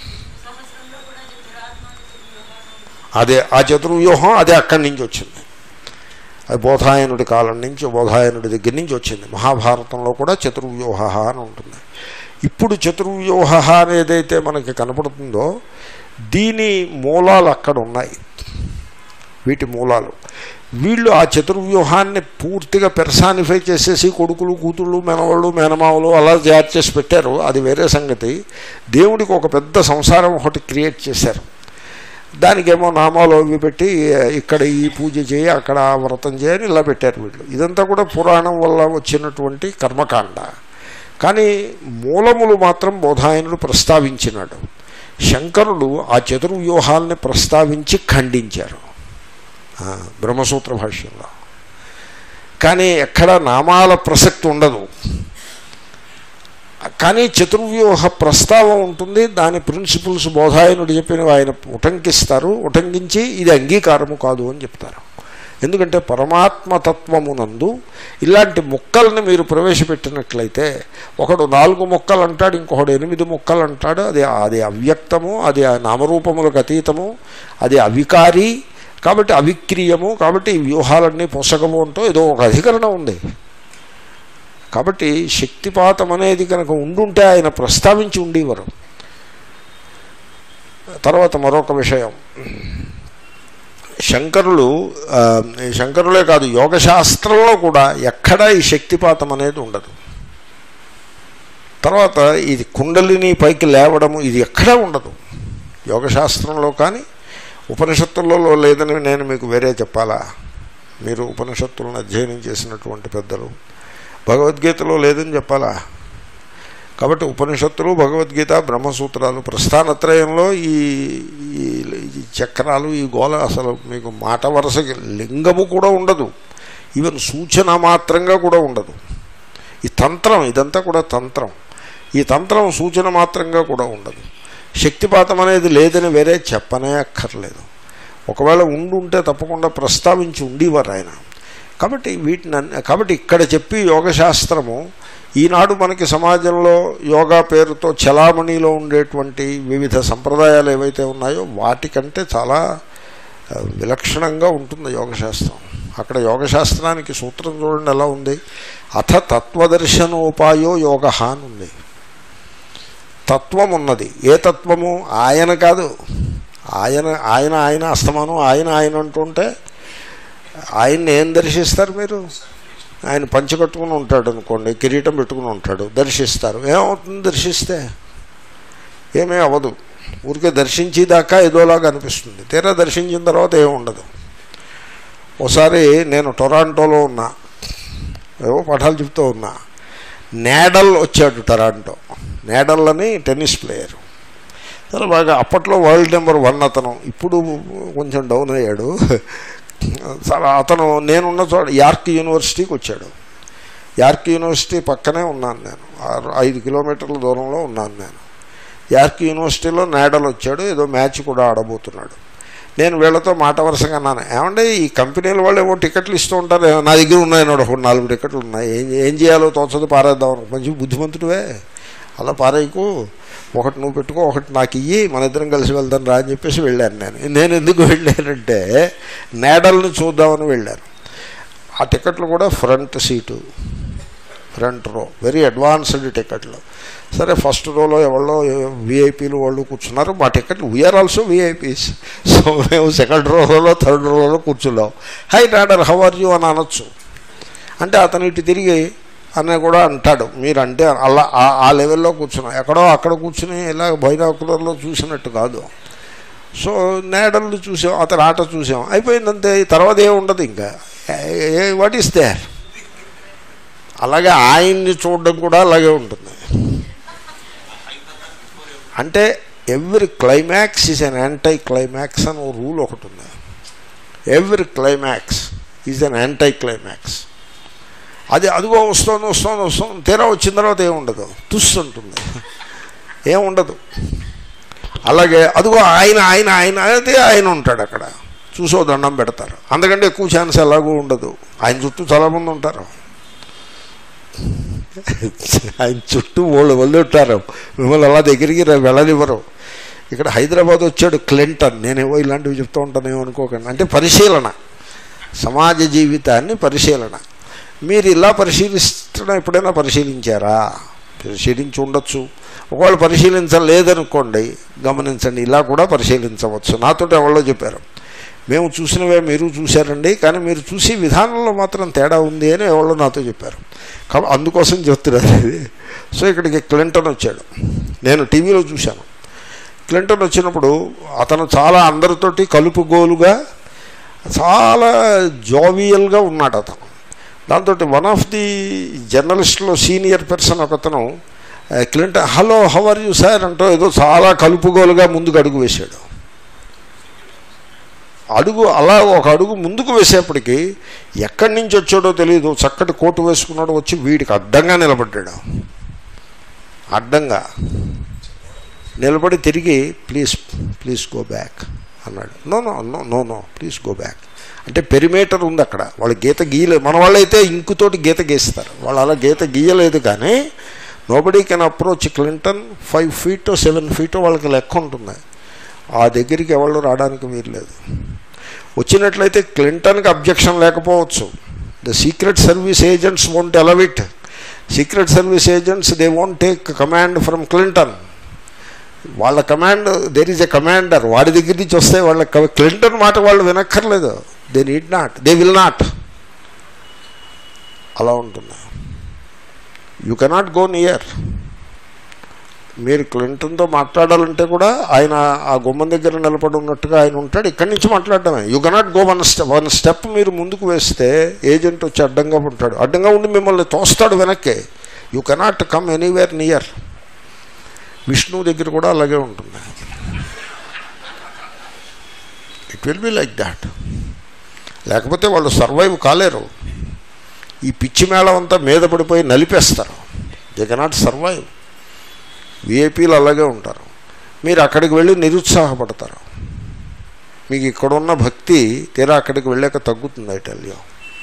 అదే ఆ చతుర్వ్యూహం అదే అక్కడి నుంచి వచ్చింది అది బోధాయనుడి కాలం నుంచి బోధాయనుడి దగ్గర నుంచి వచ్చింది మహాభారతంలో కూడా చతుర్వ్యూహ అని ఉంటుంది ఇప్పుడు చతుర్వ్యూహ అనేదైతే మనకి కనపడుతుందో దీని మూలాలు అక్కడ ఉన్నాయి వీటి మూలాలు వీళ్ళు ఆ చతుర్వ్యూహాన్ని పూర్తిగా పెర్సానిఫై చేసేసి కొడుకులు కూతుళ్ళు మెనవాళ్ళు మేనమావులు అలా తయారు చేసి పెట్టారు అది వేరే సంగతి దేవుడికి ఒక పెద్ద సంసారం ఒకటి క్రియేట్ చేశారు దానికేమో నామాలు అవి పెట్టి ఇక్కడ ఈ పూజ చేయి అక్కడ ఆ వ్రతం చేయని ఇలా పెట్టారు వీళ్ళు ఇదంతా కూడా పురాణం వల్ల వచ్చినటువంటి కర్మకాండ కానీ మూలములు మాత్రం బోధాయనుడు ప్రస్తావించినాడు శంకరుడు ఆ చతుర్వ్యూహాల్ని ప్రస్తావించి ఖండించారు ఆ, బ్రహ్మసూత్ర భాష్యంలో కానీ ఎక్కడ నామాల ప్రసక్తి ఉండదు కానీ చతుర్వ్యూహ ప్రస్తావం ఉంటుంది దాని ప్రిన్సిపల్స్ బోధాయనుడు చెప్పినవి ఆయన ఉటంకిస్తారు ఉటంకించి ఇది అంగీకారము కాదు అని చెప్తారు ఎందుకంటే పరమాత్మతత్వమునందు ఇలాంటి ముక్కల్ని మీరు ప్రవేశపెట్టినట్లయితే ఒకడు నాలుగు ముక్కలు అంటాడు ఇంకొకడు ఎనిమిది ముక్కలు అంటాడు అది అది అవ్యక్తము అది ఆ నామరూపములకు అతీతము అది అవికారి కాబట్టి అవిక్రీయము కాబట్టి ఈ వ్యూహాలన్నీ పొసగము అంటూ ఏదో ఒక అధికరణం ఉంది కాబట్టి శక్తిపాతం అనేది కనుక ఉండుంటే ఆయన ప్రస్తావించి ఉండేవారు తర్వాత మరొక విషయం శంకరులు ఆ, ఈ శంకరులే కాదు యోగశాస్త్రంలో కూడా ఎక్కడా ఈ శక్తిపాతం అనేది ఉండదు తర్వాత ఇది కుండలిని పైకి లేవడము ఇది ఎక్కడా ఉండదు యోగశాస్త్రంలో కానీ ఉపనిషత్తులలో లేదని నేను మీకు వేరే చెప్పాలా మీరు ఉపనిషత్తులను అధ్యయనం చేసినటువంటి పెద్దలు భగవద్గీతలో లేదని చెప్పాలా కాబట్టి ఉపనిషత్తులు భగవద్గీత బ్రహ్మసూత్రాలు ప్రస్థానత్రయంలో ఈ ఈ ఈ చక్రాలు ఈ గోల అసలు మీకు మాట వరుసకి లింగము కూడా ఉండదు ఈవెన్ సూచన మాత్రంగా కూడా ఉండదు ఈ తంత్రం ఇదంతా కూడా తంత్రం ఈ తంత్రం సూచన మాత్రంగా కూడా ఉండదు శక్తిపాతం అనేది లేదని వేరే చెప్పనే అక్కర్లేదు ఒకవేళ ఉండుంటే తప్పకుండా ప్రస్తావించి ఉండేవారు ఆయన కాబట్టి వీటిని అన్ని- కాబట్టి ఇక్కడ చెప్పి యోగశాస్త్రము ఈనాడు మనకి సమాజంలో యోగా పేరుతో చలామణిలో ఉండేటువంటి వివిధ సంప్రదాయాలు ఏవైతే ఉన్నాయో వాటికంటే చాలా ఆ, విలక్షణంగా ఉంటుంది యోగశాస్త్రం అక్కడ యోగశాస్త్రానికి సూత్రం చూడండి ఎలా ఉంది అథ తత్వదర్శనోపాయో యోగ అని ఉంది తత్వం ఉన్నది ఏ తత్వము ఆయన కాదు ఆయన ఆయన ఆయన అస్తమానం ఆయన ఆయన అంటుంటే ఆయన్ని ఏం దర్శిస్తారు మీరు ఆయన పంచి కట్టుకుని ఉంటాడు అనుకోండి కిరీటం పెట్టుకుని ఉంటాడు దర్శిస్తారు ఏమవుతుంది దర్శిస్తే ఏమీ అవ్వదు ఊరికే దర్శించేదాకా ఏదోలాగా అనిపిస్తుంది తీరా దర్శించిన తర్వాత ఏమి ఉండదు ఒకసారి నేను టొరాంటోలో ఉన్నా ఏవో పాఠాలు చెప్తూ ఉన్నా నేడల్ వచ్చాడు టొరాంటో నేడల్ అని టెన్నిస్ ప్లేయర్ చాలా బాగా అప్పట్లో వరల్డ్ నెంబర్ వన్ అతను ఇప్పుడు కొంచెం డౌన్ అయ్యాడు చాలా అతను నేనున్న చోట యార్క్ యూనివర్సిటీకి వచ్చాడు యార్క్ యూనివర్సిటీ పక్కనే ఉన్నాను నేను ఆరు- ఐదు కిలోమీటర్ల దూరంలో ఉన్నాను నేను యార్క్ యూనివర్సిటీలో నేడల్ వచ్చాడు ఏదో మ్యాచ్ కూడా ఆడబోతున్నాడు నేను వీళ్ళతో మాట వరుసగా అన్నాను ఏమంటే ఈ కంపెనీల వాళ్ళు ఏమో టికెట్లు ఇస్తూ ఉంటారు ఏమో నా దగ్గర ఉన్నాయి అన్నాడు ఒక నాలుగు టికెట్లు ఉన్నాయి ఏం ఏం చేయాలో తోచదు పారేద్దాం అనుకో. మంచి బుద్ధిమంతుడివే అలా పారేయకు ఒకటి నువ్వు పెట్టుకో ఒకటి నాకు ఇయ్యి మన ఇద్దరం కలిసి వెళ్దాం రా అని చెప్పేసి వెళ్ళాను నేను నేను ఎందుకు వెళ్ళానంటే నేడల్ని చూద్దామని వెళ్ళాను ఆ టికెట్లు కూడా front seat front row very advanced టికెట్లు సరే ఫస్ట్ రోలో ఎవరో విఐపీలు వాళ్ళు కూర్చున్నారు మా టికెట్లు వీఆర్ ఆల్సో విఐపీస్ సో మేము సెకండ్ రోలో థర్డ్ రోలో కూర్చున్నాం హై డాడర్ హౌ ఆర్ యూ అని అనొచ్చు అంటే అతను ఇటు తిరిగి అని కూడా అంటాడు మీరు అంటే అలా ఆ- ఆ లెవెల్లో కూర్చున్నాం ఎక్కడో అక్కడ కూర్చుని ఇలా బైనాకులర్లో చూసినట్టు కాదు సో నేడల్ని చూసాం అతను ఆట చూసాం అయిపోయిందంతే ఈ తర్వాత ఏమి ఉండదు ఇంకా వాట్ ఈస్ దేర్ అలాగే ఆయన్ని చూడడం కూడా అలాగే ఉంటుంది అంటే every climax is an anticlimax అని ఓ రూల్ ఒకటి ఉంది every climax is an anticlimax అది అదిగో వస్తుంది వస్తుంది వస్తుంది తీరా వచ్చిన తర్వాత ఏముండదు తుస్ ఉంటుంది ఏముండదు అలాగే అదిగో ఆయన ఆయన ఆయన అయితే ఆయన ఉంటాడు అక్కడ చూసో దండం పెడతారు అందుకంటే ఎక్కువ ఛాన్స్ ఎలాగూ ఉండదు ఆయన చుట్టూ చాలామంది ఉంటారు ఆయన చుట్టూ వాళ్ళు వాళ్ళు ఉంటారు మిమ్మల్ని అలా దగ్గరికి రా- వెళ్ళనివ్వరు ఇక్కడ హైదరాబాద్ వచ్చాడు క్లింటన్ నేనేవో ఇలాంటివి చెప్తూ ఉంటానేమో అనుకోకండి అంటే పరిశీలన సమాజ జీవితాన్ని పరిశీలన మీరు ఇలా పరిశీలించడం ఎప్పుడైనా పరిశీలించారా పరిశీలించి ఉండొచ్చు ఒకవేళ పరిశీలించలేదనుకోండి గమనించండి ఇలా కూడా పరిశీలించవచ్చు నాతో ఎవరో చెప్పారు మేము చూసినవే మీరు చూశారండి కానీ మీరు చూసి విధానంలో మాత్రం తేడా ఉంది అని ఎవరో నాతో చెప్పారు కాబట్టి అందుకోసం చెప్తున్నారు ఇది సో ఇక్కడికి క్లింటన్ వచ్చాడు నేను టీవీలో చూశాను క్లింటన్ వచ్చినప్పుడు అతను చాలా అందరితోటి కలుపుగోలుగా చాలా జోవియల్గా ఉన్నాడు అతను దాంతో వన్ ఆఫ్ ది జర్నలిస్ట్లో సీనియర్ పర్సన్ ఒకతను "ఆ, Clinton hello how are you sir అంటూ ఏదో చాలా కలుపుగోలుగా ముందుకు అడుగు వేశాడు అడుగు అలా ఒక అడుగు ముందుకు వేసేప్పటికి ఎక్కడి నుంచి వచ్చాడో తెలియదు చక్కటి కోటు వేసుకున్నాడు వచ్చి వీడికి అడ్డంగా నిలబడ్డాడు అడ్డంగా నిలబడి తిరిగి ప్లీజ్ ప్లీజ్ గో బ్యాక్ అన్నాడు no no no no no please go back అంటే పెరిమీటర్ ఉంది అక్కడ వాళ్ళు గీత గీయలేదు మన వాళ్ళైతే ఇంకుతోటి గీత గీస్తారు వాళ్ళు అలా గీత గీయలేదు కానీ nobody can approach Clinton five feet seven feet వాళ్ళకి లెక్క ఉంటుంది ఆ దగ్గరికి ఎవరు రావడానికి వీల్లేదు వచ్చినట్లయితే క్లింటన్కి అబ్జెక్షన్ లేకపోవచ్చు the secret service agents won't allow it secret service agents they won't take command from Clinton వాళ్ళ command there is a commander వాడి దగ్గర నుంచి వస్తే వాళ్ళ క- క్లింటన్ మాట వాళ్ళు వినక్కర్లేదు they need not they will not అలా ఉంటుంది యూ కెనాట్ గో నియర్ మీరు క్లింటన్తో మాట్లాడాలంటే కూడా ఆయన ఆ గుమ్మం దగ్గర నిలబడి ఉన్నట్టుగా ఆయన ఉంటాడు ఇక్కడి నుంచి మాట్లాడడమే you cannot go one step one step మీరు ముందుకు వేస్తే ఏజెంట్ వచ్చి అడ్డంగా ఉంటాడు అడ్డంగా ఉండి మిమ్మల్ని తోస్తాడు వెనక్కి you cannot come anywhere near విష్ణువు దగ్గర కూడా అలాగే ఉంటుంది it will be like that లేకపోతే వాళ్ళు సర్వైవ్ కాలేరు ఈ పిచ్చి మేళం అంతా మీద పడిపోయి నలిపేస్తారు దే కెనాట్ సర్వైవ్ విఐపీలు అలాగే ఉంటారు మీరు అక్కడికి వెళ్ళి నిరుత్సాహపడతారు మీకు ఇక్కడున్న భక్తి తీరా అక్కడికి వెళ్ళాక తగ్గుతుంది ఐటల్యం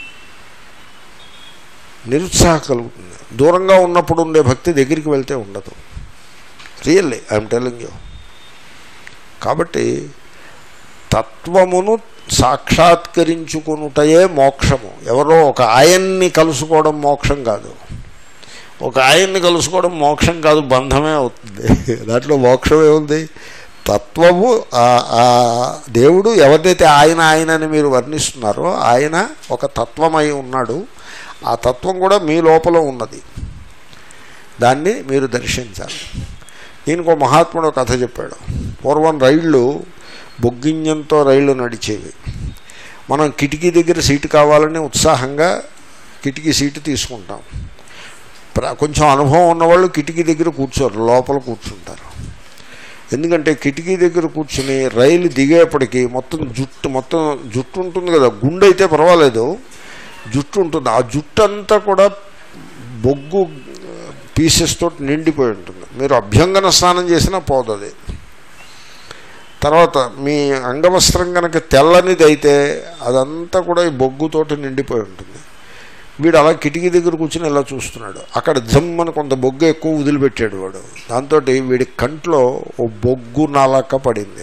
నిరుత్సాహం కలుగుతుంది దూరంగా ఉన్నప్పుడు ఉండే భక్తి దగ్గరికి వెళ్తే ఉండదు రియల్లీ ఐఎమ్ టెలింగ్ యూ కాబట్టి తత్వమును సాక్షాత్కరించుకునుటయే మోక్షము ఎవరో ఒక ఆయన్ని కలుసుకోవడం మోక్షం కాదు ఒక ఆయన్ని కలుసుకోవడం మోక్షం కాదు బంధమే అవుతుంది దాంట్లో మోక్షం ఏముంది తత్వము ఆ- ఆ దేవుడు ఎవరిదైతే ఆయన ఆయన అని మీరు వర్ణిస్తున్నారో ఆయన ఒక తత్వమై ఉన్నాడు ఆ తత్వం కూడా మీ లోపల ఉన్నది దాన్ని మీరు దర్శించాలి దీనికి ఒక మహాత్ముడు ఒక కథ చెప్పాడు పూర్వం రైళ్ళు బొగ్గిన్యంతో రైళ్ళు నడిచేవి మనం కిటికీ దగ్గర సీటు కావాలని ఉత్సాహంగా కిటికీ సీటు తీసుకుంటాం ప్ర- కొంచెం అనుభవం ఉన్నవాళ్ళు కిటికీ దగ్గర కూర్చోరు లోపల కూర్చుంటారు ఎందుకంటే కిటికీ దగ్గర కూర్చుని రైలు దిగేపటికి మొత్తం జుట్టు మొత్తం జుట్టు ఉంటుంది కదా గుండె అయితే పర్వాలేదు జుట్టు ఉంటుంది ఆ జుట్టు అంతా కూడా బొగ్గు పీసెస్ తోటి నిండిపోయి ఉంటుంది మీరు అభ్యంగన స్నానం చేసినా పోదు అది తర్వాత మీ అంగవస్త్రం కనుక తెల్లనిది అయితే అదంతా కూడా ఈ బొగ్గుతోటి నిండిపోయి ఉంటుంది వీడు అలా కిటికీ దగ్గర కూర్చుని ఇలా చూస్తున్నాడు అక్కడ జమ్మని కొంత బొగ్గు ఎక్కువ వదిలిపెట్టాడు వాడు దాంతో వీడి కంట్లో ఓ బొగ్గు నలక పడింది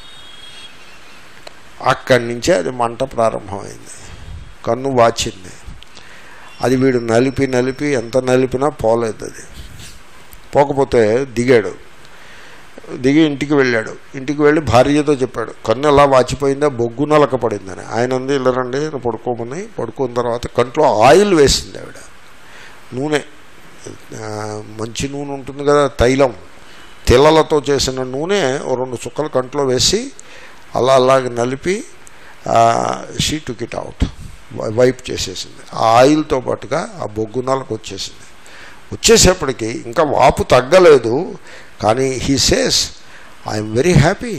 అక్కడి నుంచే అది మంట ప్రారంభమైంది కన్ను వాచింది అది వీడు నలిపి నలిపి ఎంత నలిపినా పోలేదు అది పోకపోతే దిగాడు దిగి ఇంటికి వెళ్ళాడు ఇంటికి వెళ్ళి భార్యతో చెప్పాడు కన్ను ఎలా వాచిపోయిందా బొగ్గు నలక పడిందని ఆయన ఉంది ఇలా రండి ఇలా పడుకోమని పడుకున్న తర్వాత కంట్లో ఆయిల్ వేసింది ఆవిడ నూనె ఆ, మంచి నూనె ఉంటుంది కదా తైలం తిల్లలతో చేసిన నూనె ఓ రెండు చుక్కలు కంట్లో వేసి అలా అలాగ నలిపి she took it out wipe చేసేసింది ఆ ఆయిల్తో పాటుగా ఆ బొగ్గు నలకు వచ్చేసింది వచ్చేసేపటికి ఇంకా వాపు తగ్గలేదు కానీ he says I'm very happy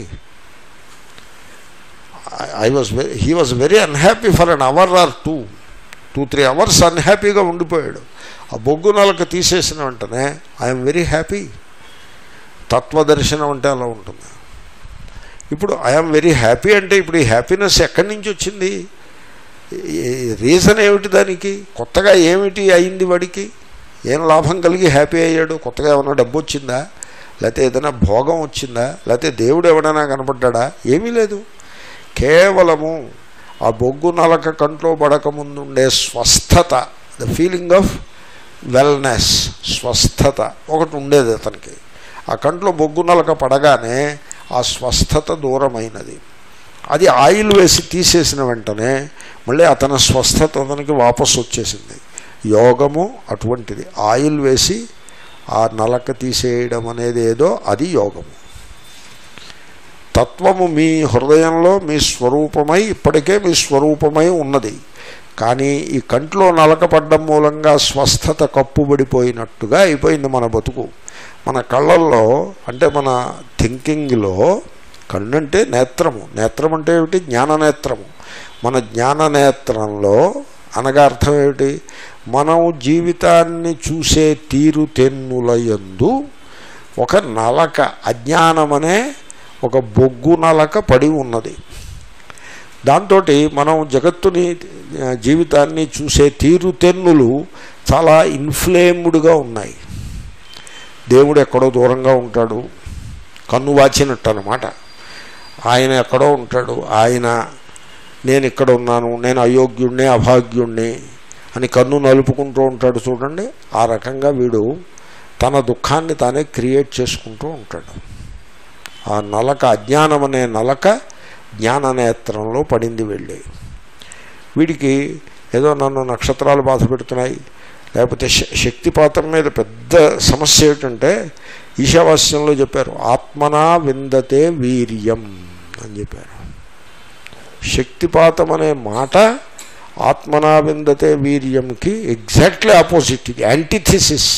I was very he was very unhappy for an hour or two two three hours అన్హ్యాపీగా ఉండిపోయాడు ఆ బొగ్గు నలక తీసేసిన వెంటనే ఐఎమ్ వెరీ హ్యాపీ తత్వదర్శనం అంటే అలా ఉంటుంది ఇప్పుడు ఐఎమ్ వెరీ హ్యాపీ అంటే ఇప్పుడు ఈ హ్యాపీనెస్ ఎక్కడి నుంచి వచ్చింది రీజన్ ఏమిటి దానికి కొత్తగా ఏమిటి అయింది వాడికి ఏం లాభం కలిగి హ్యాపీ అయ్యాడు కొత్తగా ఏమైనా డబ్బు వచ్చిందా లేకపోతే ఏదైనా భోగం వచ్చిందా లేకపోతే దేవుడు ఎవడైనా కనపడ్డా ఏమీ లేదు కేవలము ఆ బొగ్గు నలక కంట్లో పడకముందు ఉండే స్వస్థత ద ఫీలింగ్ ఆఫ్ వెల్నెస్ స్వస్థత ఒకటి ఉండేది అతనికి ఆ కంట్లో బొగ్గు నలక పడగానే ఆ స్వస్థత దూరమైనది అది ఆయిల్ వేసి తీసేసిన వెంటనే మళ్ళీ అతని స్వస్థత అతనికి వాపసు వచ్చేసింది యోగము అటువంటిది ఆయిల్ వేసి ఆ నలక తీసేయడం అనేది ఏదో అది యోగము తత్వము మీ హృదయంలో మీ స్వరూపమై ఇప్పటికే మీ స్వరూపమై ఉన్నది కానీ ఈ కంట్లో నలకపడ్డం మూలంగా స్వస్థత కప్పుబడిపోయినట్టుగా అయిపోయింది మన బతుకు మన కళ్ళల్లో అంటే మన థింకింగ్లో కన్ను అంటే నేత్రము నేత్రం అంటే ఏమిటి జ్ఞాననేత్రము మన జ్ఞాననేత్రంలో అనగా అర్థం ఏమిటి మనం జీవితాన్ని చూసే తీరు తెన్నులయందు ఒక నలక అజ్ఞానమనే ఒక బొగ్గు నలక పడి ఉన్నది దాంతో మనం జగత్తుని ఆ, జీవితాన్ని చూసే తీరు తెన్నులు చాలా ఇన్ఫ్లేమ్డ్గా ఉన్నాయి దేవుడు ఎక్కడో దూరంగా ఉంటాడు కన్ను వాచినట్టు అనమాట ఆయన ఎక్కడో ఉంటాడు ఆయన నేను ఇక్కడ ఉన్నాను నేను అయోగ్యుణ్ణి అభాగ్యుణ్ణి అని కన్ను నలుపుకుంటూ ఉంటాడు చూడండి ఆ రకంగా వీడు తన దుఃఖాన్ని తానే క్రియేట్ చేసుకుంటూ ఉంటాడు ఆ నలక అజ్ఞానం అనే నలక జ్ఞాననేత్రంలో పడింది వెళ్ళి వీడికి ఏదో నన్ను నక్షత్రాలు బాధ పెడుతున్నాయి లేకపోతే శ- శక్తిపాతం మీద పెద్ద సమస్య ఏమిటంటే ఈశావాస్యంలో చెప్పారు ఆత్మనా విందతే వీర్యం అని చెప్పారు శక్తిపాతం అనే మాట ఆత్మనా విందతే వీర్యంకి ఎగ్జాక్ట్లీ ఆపోజిట్ ఇది యాంటిథిసిస్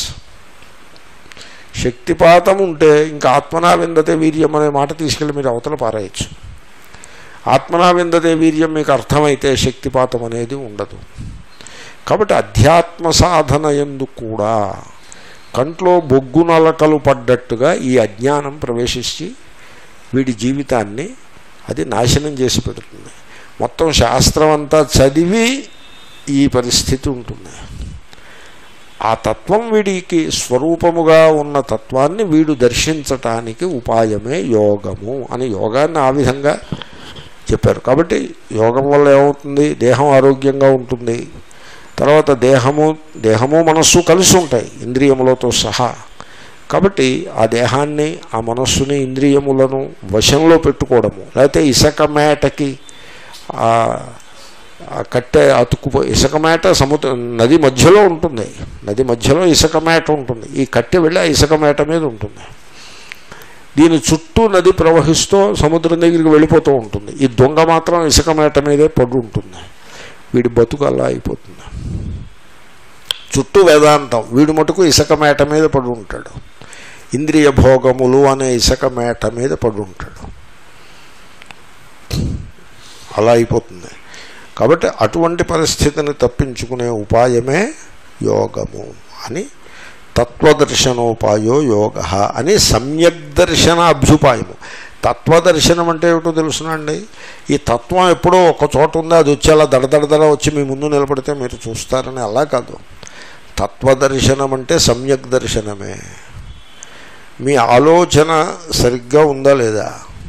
శక్తిపాతం ఉంటే ఇంకా ఆత్మనా విందతే వీర్యం అనే మాట తీసుకెళ్ళి మీరు అవతల పారేయచ్చు ఆత్మనా విందతే వీర్యం మీకు అర్థమైతే శక్తిపాతం అనేది ఉండదు కాబట్టి అధ్యాత్మ సాధన ఎందు కూడా కంట్లో బొగ్గు నలకలు పడ్డట్టుగా ఈ అజ్ఞానం ప్రవేశించి వీడి జీవితాన్ని అది నాశనం చేసి పెడుతుంది మొత్తం శాస్త్రం అంతా చదివి ఈ పరిస్థితి ఉంటుంది ఆ తత్వం వీడికి స్వరూపముగా ఉన్న తత్వాన్ని వీడు దర్శించటానికి ఉపాయమే యోగము అని యోగాన్ని ఆ విధంగా చెప్పారు కాబట్టి యోగం వల్ల ఏమవుతుంది దేహం ఆరోగ్యంగా ఉంటుంది తర్వాత దేహము దేహము మనస్సు కలిసి ఉంటాయి ఇంద్రియములతో సహా కాబట్టి ఆ దేహాన్ని ఆ మనస్సుని ఇంద్రియములను వశంలో పెట్టుకోవడము లేకపోతే ఇసక మేటకి ఆ ఆ కట్టె అతుక్కుపో ఇసుక మేట సముద్ర నది మధ్యలో ఉంటుంది నది మధ్యలో ఇసుక మేట ఉంటుంది ఈ కట్టె వెళ్ళి ఆ ఇసుక మేట మీద ఉంటుంది దీని చుట్టూ నది ప్రవహిస్తూ సముద్రం దగ్గరికి వెళ్ళిపోతూ ఉంటుంది ఈ దొంగ మాత్రం ఇసుక మేట మీదే పడి ఉంటుంది వీడి బతుకు అలా అయిపోతుంది చుట్టూ వేదాంతం వీడు మటుకు ఇసుక మేట మీద పడి ఉంటాడు ఇంద్రియ భోగములు అనే ఇసుక మేట మీద పడి ఉంటాడు అలా అయిపోతుంది కాబట్టి అటువంటి పరిస్థితిని తప్పించుకునే ఉపాయమే యోగము అని తత్వదర్శనోపాయో యోగ అని సమ్యక్ దర్శన అభ్యుపాయము తత్వదర్శనం అంటే ఏమిటో తెలుసునండి ఈ తత్వం ఎప్పుడో ఒక చోట ఉందో అది వచ్చి అలా దడదడదడ వచ్చి మీ ముందు నిలబడితే మీరు చూస్తారని అలా కాదు తత్వదర్శనం అంటే సమ్యక్ దర్శనమే మీ ఆలోచన సరిగ్గా ఉందా లేదా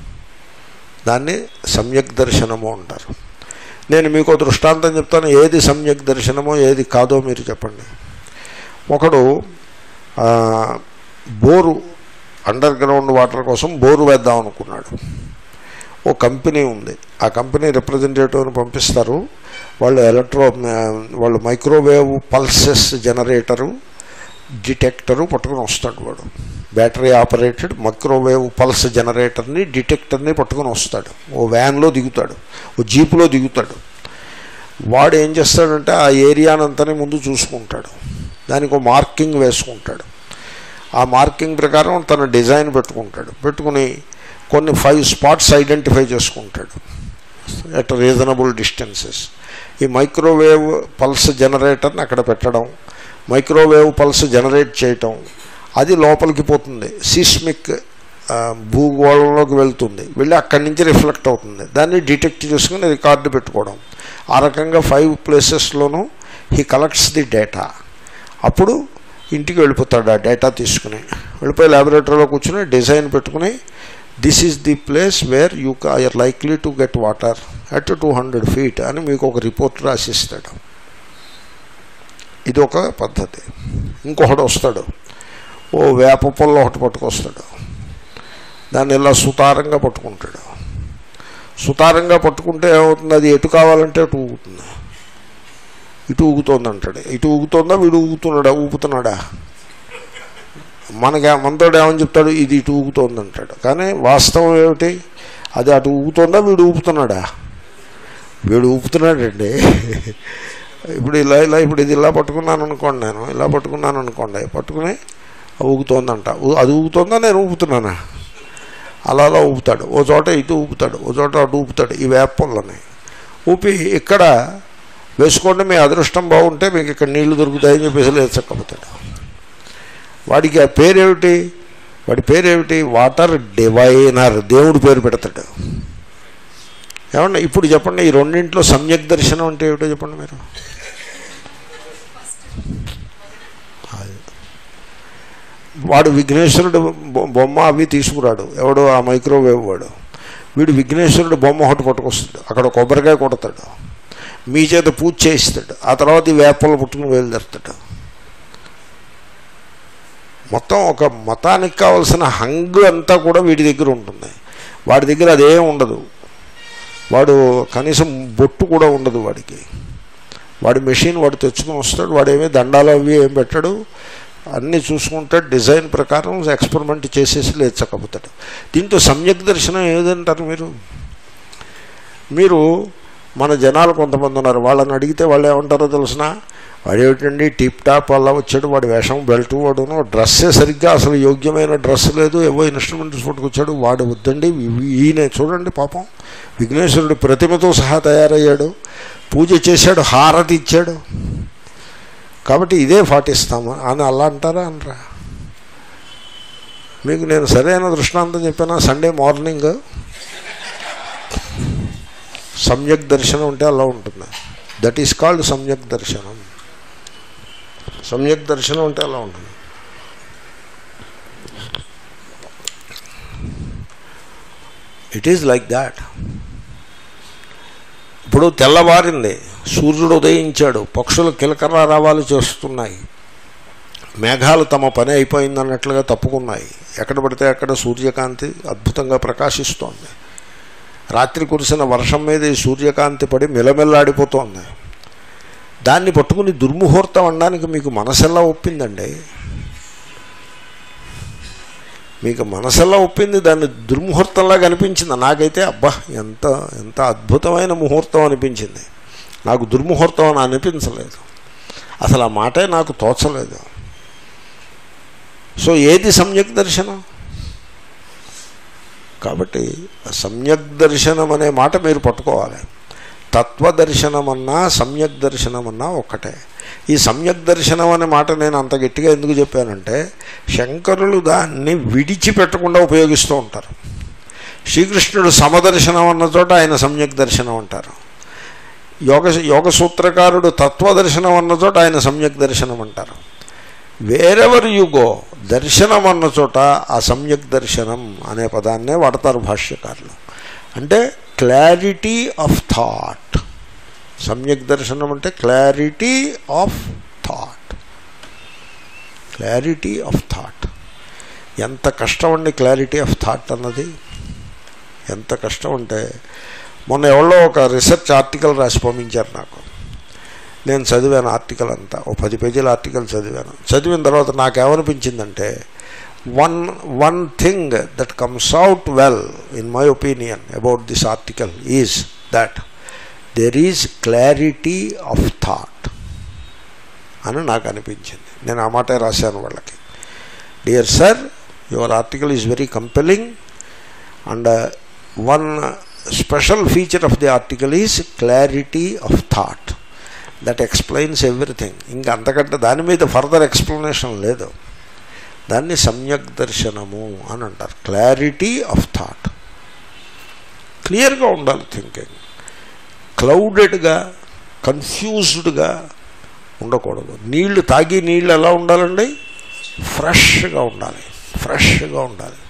దాన్ని సమ్యక్ దర్శనము అంటారు నేను మీకు దృష్టాంతం చెప్తాను ఏది సమ్యక్ దర్శనమో ఏది కాదో మీరు చెప్పండి ఒకడు ఆ, బోరు అండర్ గ్రౌండ్ వాటర్ కోసం బోరు వేద్దాం అనుకున్నాడు ఓ కంపెనీ ఉంది ఆ కంపెనీ రిప్రజెంటేటివ్ని పంపిస్తారు వాళ్ళు ఎలక్ట్రో వాళ్ళు మైక్రోవేవ్ పల్సెస్ జనరేటరు డిటెక్టరు పట్టుకుని వస్తాడు వాడు బ్యాటరీ ఆపరేటెడ్ మైక్రోవేవ్ పల్స్ జనరేటర్ని డిటెక్టర్ని పట్టుకుని వస్తాడు ఓ వ్యాన్లో దిగుతాడు ఓ జీపులో దిగుతాడు వాడు ఏం చేస్తాడంటే ఆ ఏరియానంతని ముందు చూసుకుంటాడు దానికి ఒక మార్కింగ్ వేసుకుంటాడు ఆ మార్కింగ్ ప్రకారం తన డిజైన్ పెట్టుకుంటాడు పెట్టుకుని కొన్ని ఫైవ్ స్పాట్స్ ఐడెంటిఫై చేసుకుంటాడు ఎట్ రీజనబుల్ డిస్టెన్సెస్ ఈ మైక్రోవేవ్ పల్స్ జనరేటర్ని అక్కడ పెట్టడం మైక్రోవేవ్ పల్స్ జనరేట్ చేయటం అది లోపలికి పోతుంది సిస్మిక్ భూగోళంలోకి వెళ్తుంది వెళ్ళి అక్కడి నుంచి రిఫ్లెక్ట్ అవుతుంది దాన్ని డిటెక్ట్ చేసుకుని రికార్డు పెట్టుకోవడం ఆ రకంగా ఫైవ్ ప్లేసెస్లోనూ హీ కలెక్ట్స్ ది డేటా అప్పుడు ఇంటికి వెళ్ళిపోతాడు ఆ డేటా తీసుకుని వెళ్ళిపోయి ల్యాబొరేటరీలో కూర్చుని డిజైన్ పెట్టుకుని this is the place where you are likely to get water at two hundred feet అని మీకు ఒక రిపోర్ట్ రాసిస్తాడు ఇది ఒక పద్ధతి ఇంకొకటి వస్తాడు ఓ వేప పొల్ల ఒకటి పట్టుకొస్తాడు దాన్ని ఇలా సుతారంగా పట్టుకుంటాడు సుతారంగా పట్టుకుంటే ఏమవుతుంది అది ఎటు కావాలంటే అటు ఊగుతుంది ఇటు ఊగుతోంది అంటాడు ఇటు ఊగుతోందా వీడు ఊగుతున్నాడా ఊపుతున్నాడా మనకి మనతో ఏమని చెప్తాడు ఇది ఇటు ఊగుతోంది అంటాడు కానీ వాస్తవం ఏమిటి అది అటు ఊగుతోందా వీడు ఊపుతున్నాడా వీడు ఊపుతున్నాడండి ఇప్పుడు ఇలా ఇలా ఇప్పుడు ఇది ఇలా పట్టుకున్నాను అనుకోండి నేను ఇలా పట్టుకున్నాను అనుకోండి పట్టుకుని ఊగుతోందంట ఊ- అది ఊగుతోందా నేను ఊపుతున్నానా అలా అలా ఊపుతాడు ఓ చోట ఇటు ఊపుతాడు ఓ చోట అటు ఊపుతాడు ఈ వేపల్లోనే ఊపి ఇక్కడ వేసుకోండి మీ అదృష్టం బాగుంటే మీకు ఇక్కడ నీళ్లు దొరుకుతాయని చెప్పేసి లేచక్కపోతాడు వాడికి ఆ పేరేమిటి వాడి పేరేమిటి వాటర్ డివైనర్ దేవుడి పేరు పెడతాడు ఏమన్నా ఇప్పుడు చెప్పండి ఈ రెండింటిలో సమ్యక్ దర్శనం అంటే ఏమిటో చెప్పండి మీరు అది. వాడు విఘ్నేశ్వరుడు బొ- బొమ్మ అవి తీసుకురాడు ఎవడు ఆ మైక్రోవేవ్ వాడు వీడు విఘ్నేశ్వరుడు బొమ్మ ఒకటి పట్టుకొస్తాడు అక్కడ కొబ్బరికాయ కొడతాడు మీ చేత పూజ చేయిస్తాడు ఆ తర్వాత ఈ వేపలు పుట్టుకుని బయలుదేరుతాడు మొత్తం ఒక మతానికి కావాల్సిన హంగు అంతా కూడా వీడి దగ్గర ఉంటుంది వాడి దగ్గర అదేం ఉండదు వాడు కనీసం బొట్టు కూడా ఉండదు వాడికి వాడి మెషిన్ వాడు తెచ్చుకొని వస్తాడు వాడు ఏమీ దండాలు అవి ఏం పెట్టాడు అన్నీ చూసుకుంటాడు డిజైన్ ప్రకారం ఎక్స్పెరిమెంట్ చేసేసి లేచకపోతాడు దీంతో సమ్యక్ దర్శనం ఏదంటారు మీరు మీరు మన జనాలు కొంతమంది ఉన్నారు వాళ్ళని అడిగితే వాళ్ళు ఏమంటారో తెలిసిన వాడు ఏమిటండి టిప్ టాప్ అలా వచ్చాడు వాడి వేషం బెల్ట్ వాడును డ్రెస్సే సరిగ్గా అసలు యోగ్యమైన డ్రెస్ లేదు ఏవో ఇన్స్ట్రుమెంట్స్ పట్టుకొచ్చాడు వాడు వద్దండి ఈ- ఈయన చూడండి పాపం విఘ్నేశ్వరుడు ప్రతిమతో సహా తయారయ్యాడు పూజ చేశాడు హారతి ఇచ్చాడు కాబట్టి ఇదే పాటిస్తాము అని అలా అంటారా అనరా మీకు నేను సరైన దృష్టాంతం చెప్పాను సండే మార్నింగ్ సమ్యక్ దర్శనం ఉంటే అలా ఉంటుంది దట్ ఈస్ కాల్డ్ సమ్యక్ దర్శనం సమ్యక్ దర్శనం అంటే అలా ఉంటుంది ఇట్ ఈజ్ లైక్ దాట్ ఇప్పుడు తెల్లవారింది సూర్యుడు ఉదయించాడు పక్షులు కిలకర రావాలు చేస్తున్నాయి మేఘాలు తమ పని అయిపోయిందన్నట్లుగా తప్పుకున్నాయి ఎక్కడ పడితే అక్కడ సూర్యకాంతి అద్భుతంగా ప్రకాశిస్తోంది రాత్రి కురిసిన వర్షం మీద ఈ సూర్యకాంతి పడి మిలమిల్లాడిపోతోంది దాన్ని పట్టుకుని దుర్ముహూర్తం అనడానికి మీకు మనసెల్లా ఒప్పిందండి మీకు మనసెల్లా ఒప్పింది దాన్ని దుర్ముహూర్తంలా కనిపించింది నాకైతే అబ్బా ఎంత ఎంత అద్భుతమైన ముహూర్తం అనిపించింది నాకు దుర్ముహూర్తం అని అనిపించలేదు అసలు ఆ మాటే నాకు తోచలేదు సో ఏది సమ్యక్ దర్శనం కాబట్టి సమ్యక్ దర్శనం అనే మాట మీరు పట్టుకోవాలి తత్వదర్శనమన్నా సమ్యక్ దర్శనమన్నా ఒక్కటే ఈ సమ్యక్ దర్శనం అనే మాట నేను అంత గట్టిగా ఎందుకు చెప్పానంటే శంకరులు దాన్ని విడిచిపెట్టకుండా ఉపయోగిస్తూ ఉంటారు శ్రీకృష్ణుడు సమదర్శనం అన్న చోట ఆయన సమ్యక్ దర్శనం అంటారు యోగ యోగ సూత్రకారుడు తత్వదర్శనం అన్న చోట ఆయన సమ్యక్ దర్శనం అంటారు వేరెవర్ యు గో దర్శనం అన్న చోట ఆ సమ్యక్ దర్శనం అనే పదాన్నే వాడతారు భాష్యకారులు అంటే క్లారిటీ ఆఫ్ థాట్ సమ్యక్ దర్శనం అంటే clarity of thought clarity of thought ఎంత కష్టం అండి క్లారిటీ ఆఫ్ థాట్ అన్నది ఎంత కష్టం అంటే మొన్న ఎవరో ఒక రీసెర్చ్ ఆర్టికల్ రాసి పంపించారు నాకు నేను చదివాను ఆర్టికల్ అంతా ఓ పది పేజీల ఆర్టికల్ చదివాను చదివిన తర్వాత నాకేమనిపించిందంటే one one thing that comes out well in my opinion about this article is that there is clarity of thought అని నాకు అనిపించింది నేను ఆ మాటే రాశాను వాళ్ళకి dear sir your article is very compelling and one special feature of the article is clarity of thought that explains everything ఇంకా అంతకంటే దాని మీద ఫర్దర్ ఎక్స్ప్లెనేషన్ లేదు దాన్ని సమ్యక్ దర్శనము అని అంటారు క్లారిటీ ఆఫ్ థాట్ క్లియర్గా ఉండాలి థింకింగ్ క్లౌడెడ్గా కన్ఫ్యూజ్డ్గా ఉండకూడదు నీళ్లు తాగి నీళ్ళు ఎలా ఉండాలండి ఫ్రెష్గా ఉండాలి ఫ్రెష్గా ఉండాలి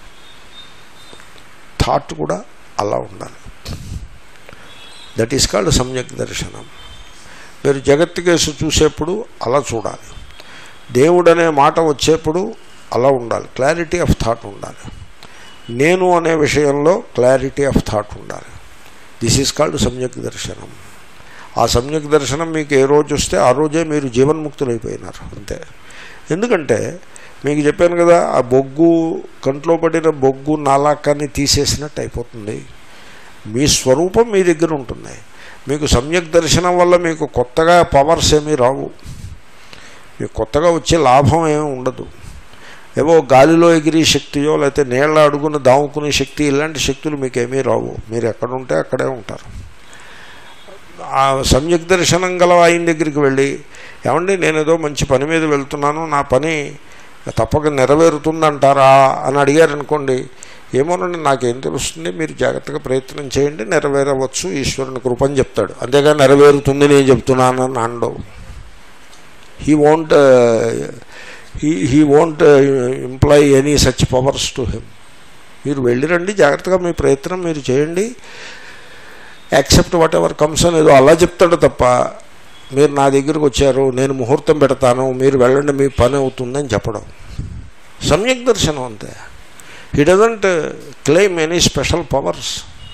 థాట్ కూడా అలా ఉండాలి దట్ ఈస్ కాల్డ్ సమ్యక్ దర్శనం మీరు జగత్తు కేసు చూసేప్పుడు అలా చూడాలి దేవుడు అనే మాట వచ్చేప్పుడు అలా ఉండాలి క్లారిటీ ఆఫ్ థాట్ ఉండాలి నేను అనే విషయంలో క్లారిటీ ఆఫ్ థాట్ ఉండాలి this is called samyak darshanam ఆ సమ్యక్ దర్శనం మీకు ఏ రోజు వస్తే ఆ రోజే మీరు జీవన్ముక్తులైపోయినారు అంతే ఎందుకంటే మీకు చెప్పాను కదా ఆ బొగ్గు కంట్లో పడిన బొగ్గు నాలాకాన్ని తీసేసినట్టు అయిపోతుంది మీ స్వరూపం మీ దగ్గర ఉంటుంది మీకు సమ్యక్ దర్శనం వల్ల మీకు కొత్తగా పవర్స్ ఏమీ రావు మీకు కొత్తగా వచ్చే లాభం ఏమీ ఉండదు ఏవో గాలిలో ఎగిరి శక్తియో లేకపోతే నీళ్ళ అడుగున దాముకునే శక్తి ఇలాంటి శక్తులు మీకు ఏమీ రావు మీరు ఎక్కడ ఉంటే అక్కడే ఉంటారు ఆ సమ్యక్ దర్శనం గల ఆయన దగ్గరికి వెళ్ళి ఏమండి నేను ఏదో మంచి పని మీద వెళ్తున్నాను నా పని తప్పక నెరవేరుతుందంటారా అని అడిగారనుకోండి ఏమోనండి నాకేం తెలుస్తుంది మీరు జాగ్రత్తగా ప్రయత్నం చేయండి నెరవేరవచ్చు ఈశ్వరుని కృపని చెప్తాడు అంతేగా నెరవేరుతుంది నేను చెప్తున్నానని అండవు he won't he he won't employ any such powers to him మీరు వెళ్ళిరండి జాగ్రత్తగా మీ ప్రయత్నం మీరు చేయండి యాక్సెప్ట్ వాట్ ఎవర్ కమ్స్ అని ఏదో అలా చెప్తాడు తప్ప మీరు నా దగ్గరకు వచ్చారు నేను ముహూర్తం పెడతాను మీరు వెళ్ళండి మీ పని అవుతుందని చెప్పడం సమ్యక్ దర్శనం అంతే he doesn't claim any special powers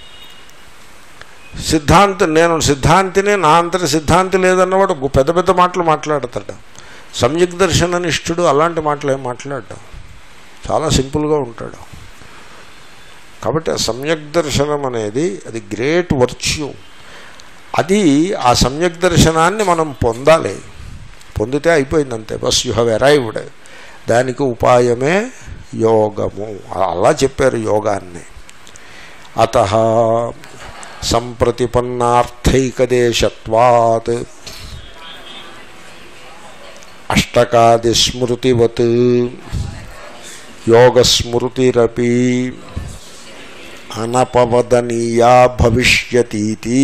సిద్ధాంతి నేను సిద్ధాంతిని నా అంతటి సిద్ధాంతి లేదన్నవాడు పెద్ద పెద్ద మాటలు మాట్లాడతాడు సమ్యక్ దర్శననిష్ఠుడు అలాంటి మాటలు ఏం మాట్లాడడం చాలా సింపుల్గా ఉంటాడు కాబట్టి ఆ సమ్యక్ దర్శనం అనేది అది గ్రేట్ వర్చ్యూ అది ఆ సమ్యక్ దర్శనాన్ని మనం పొందాలి పొందితే అయిపోయింది అంతే బస్ యు హ్యావ్ అరైవ్డ్ దానికి ఉపాయమే యోగము అలా చెప్పారు యోగాన్ని అత సంప్రతిపన్నార్థైకదేశత్వాత్ అష్టకాదిస్మృతివత్ యోగస్మృతిరపి అనపవదనీయా భవిష్యతీతి